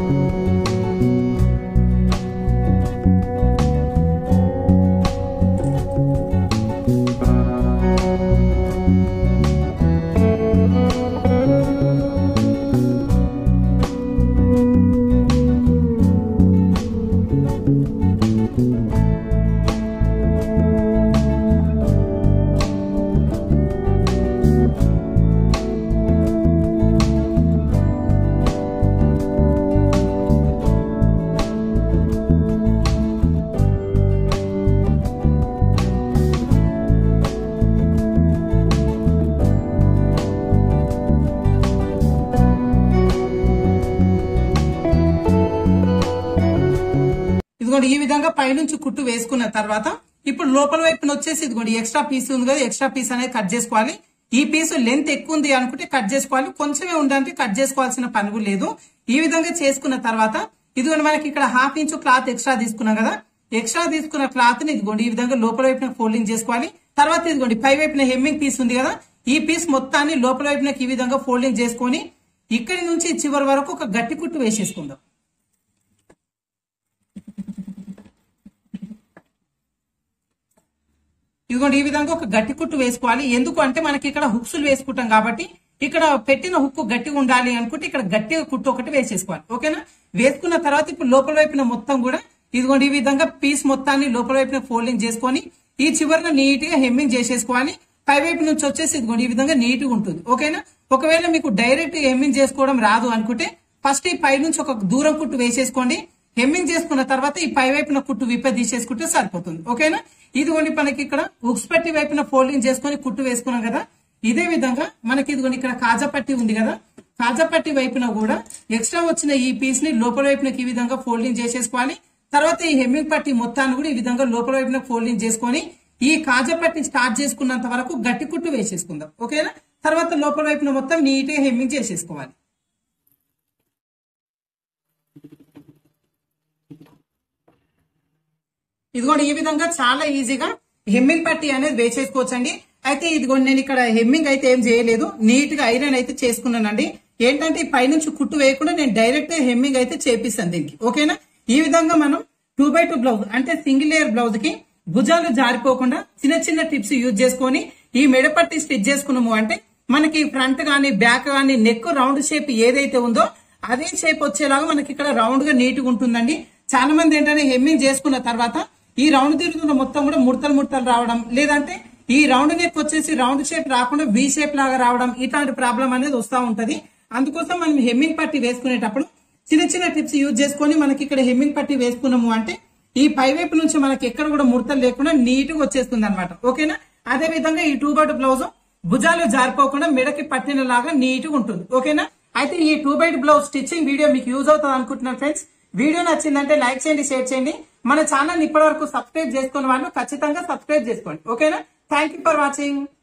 ఇదిగోండి ఈ విధంగా పైనుంచి కుట్టు వేసుకున్న తర్వాత ఇప్పుడు లోపల వైపున వచ్చేసి ఇదిగోండి ఎక్స్ట్రా పీస్ ఉంది కదా ఎక్స్ట్రా పీస్ అనేది కట్ చేసుకోవాలి ఈ పీస్ లెంత్ ఎక్కువ ఉంది అనుకుంటే కట్ చేసుకోవాలి కొంచెమే ఉందంటే కట్ చేసుకోవాల్సిన పని కూడా లేదు ఈ విధంగా చేసుకున్న తర్వాత ఇదిగోండి మనకి ఇక్కడ హాఫ్ ఇంచ్ క్లాత్ ఎక్స్ట్రా తీసుకున్నాం కదా ఎక్స్ట్రా తీసుకున్న క్లాత్ ని ఇదిగోండి ఈ విధంగా లోపల వైపున ఫోల్డింగ్ చేసుకోవాలి తర్వాత ఇదిగోండి పై వైపున హెమ్మింగ్ పీస్ ఉంది కదా ఈ పీస్ మొత్తాన్ని లోపల వైపునకి ఈ విధంగా ఫోల్డింగ్ చేసుకొని ఇక్కడి నుంచి చివరి వరకు ఒక గట్టి కుట్టు వేసేసుకుందాం ఇదిగోండి ఈ విధంగా ఒక గట్టి కుట్టు వేసుకోవాలి ఎందుకు అంటే మనకి ఇక్కడ హుక్స్లు వేసుకుంటాం కాబట్టి ఇక్కడ పెట్టిన హుక్కు గట్టిగా ఉండాలి అనుకుంటే ఇక్కడ గట్టిగా కుట్టు ఒకటి వేసేసుకోవాలి ఓకేనా వేసుకున్న తర్వాత ఇప్పుడు లోపల వైపున మొత్తం కూడా ఇదిగోండి ఈ విధంగా పీస్ మొత్తాన్ని లోపల వైపున ఫోల్డింగ్ చేసుకొని ఈ చివరిన నీట్ గా హెమ్మింగ్ చేసేసుకోవాలి పై వైపు నుంచి వచ్చేసి ఇదిగోండి ఈ విధంగా నీట్ గా ఉంటుంది ఓకేనా ఒకవేళ మీకు డైరెక్ట్ హెమ్మింగ్ చేసుకోవడం రాదు అనుకుంటే ఫస్ట్ ఈ పై నుంచి ఒక దూరం కుట్టు వేసేసుకోండి హెమ్మింగ్ చేసుకున్న తర్వాత ఈ పై వైపున కుట్టు విప్ప తీసేసుకుంటే సరిపోతుంది ఓకేనా ఇదిగోండి మనకి ఇక్కడ ఉక్స్ పట్టి వైపున ఫోల్డింగ్ చేసుకొని కుట్టు వేసుకున్నాం కదా ఇదే విధంగా మనకి ఇదిగోండి ఇక్కడ కాజా పట్టి ఉంది కదా కాజా పట్టి వైపున కూడా ఎక్స్ట్రా వచ్చిన ఈ పీస్ ని లోపల వైపునకి ఈ విధంగా ఫోల్డింగ్ చేసేసుకోవాలి తర్వాత ఈ హెమ్మింగ్ పట్టి మొత్తాన్ని కూడా ఈ విధంగా లోపల వైపున ఫోల్డింగ్ చేసుకొని ఈ కాజా పట్టి స్టార్ట్ చేసుకున్నంత వరకు గట్టి కుట్టు వేసేసుకుందాం ఓకేనా తర్వాత లోపల వైపున మొత్తం నీట్ గా హెమ్మింగ్ చేసేసుకోవాలి ఇదిగోండి ఈ విధంగా చాలా ఈజీగా హెమ్మింగ్ పట్టి అనేది వేసేసుకోవచ్చండి అయితే ఇదిగోండి నేను ఇక్కడ హెమ్మింగ్ అయితే ఏం చేయలేదు నీట్ గా ఐరన్ అయితే చేసుకున్నానండి ఏంటంటే ఈ పైనుంచి కుట్టు వేయకుండా నేను డైరెక్ట్ హెమ్మింగ్ అయితే చేపిస్తాను దీనికి ఓకేనా ఈ విధంగా మనం టూ బై టూ బ్లౌజ్ అంటే సింగిల్ లేయర్ బ్లౌజ్ కి భుజాలు జారిపోకుండా చిన్న చిన్న టిప్స్ యూజ్ చేసుకొని ఈ మెడపట్టి స్టిచ్ చేసుకున్నాము అంటే మనకి ఫ్రంట్ గానీ బ్యాక్ గానీ నెక్ రౌండ్ షేప్ ఏదైతే ఉందో అదే షేప్ వచ్చేలాగా మనకి ఇక్కడ రౌండ్ గా నీట్ గా ఉంటుందండి చాలా మంది ఏంటంటే హెమ్మింగ్ చేసుకున్న తర్వాత ఈ రౌండ్ తిరుగుతున్న మొత్తం కూడా ముడతలు ముడతలు రావడం లేదంటే ఈ రౌండ్ నెక్ వచ్చేసి రౌండ్ షేప్ రాకుండా వి షేప్ లాగా రావడం ఇట్లాంటి ప్రాబ్లం అనేది వస్తూ ఉంటది అందుకోసం మనం హెమ్మింగ్ పట్టి వేసుకునేటప్పుడు చిన్న చిన్న టిప్స్ యూజ్ చేసుకొని మనకి ఇక్కడ హెమ్మింగ్ పట్టి వేసుకున్నాము అంటే ఈ పై వైపు నుంచి మనకి ఎక్కడ కూడా ముడతలు లేకుండా నీట్ గా వచ్చేస్తుంది అనమాట ఓకేనా అదే విధంగా ఈ టూ బైట్ బ్లౌజ్ భుజాలు జారిపోకుండా మెడకి పట్టిన లాగా నీట్ గా ఉంటుంది ఓకేనా అయితే ఈ two byte blouse stitching video మీకు యూజ్ అవుతుంది అనుకుంటున్నాను ఫ్రెండ్స్ వీడియో నచ్చిందంటే లైక్ చేయండి షేర్ చేయండి మన ఛానల్ ఇప్పటి వరకు సబ్స్క్రైబ్ చేసుకున్న వాళ్ళు ఖచ్చితంగా సబ్స్క్రైబ్ చేసుకోండి ఓకేనా థ్యాంక్ యూ ఫర్ వాచింగ్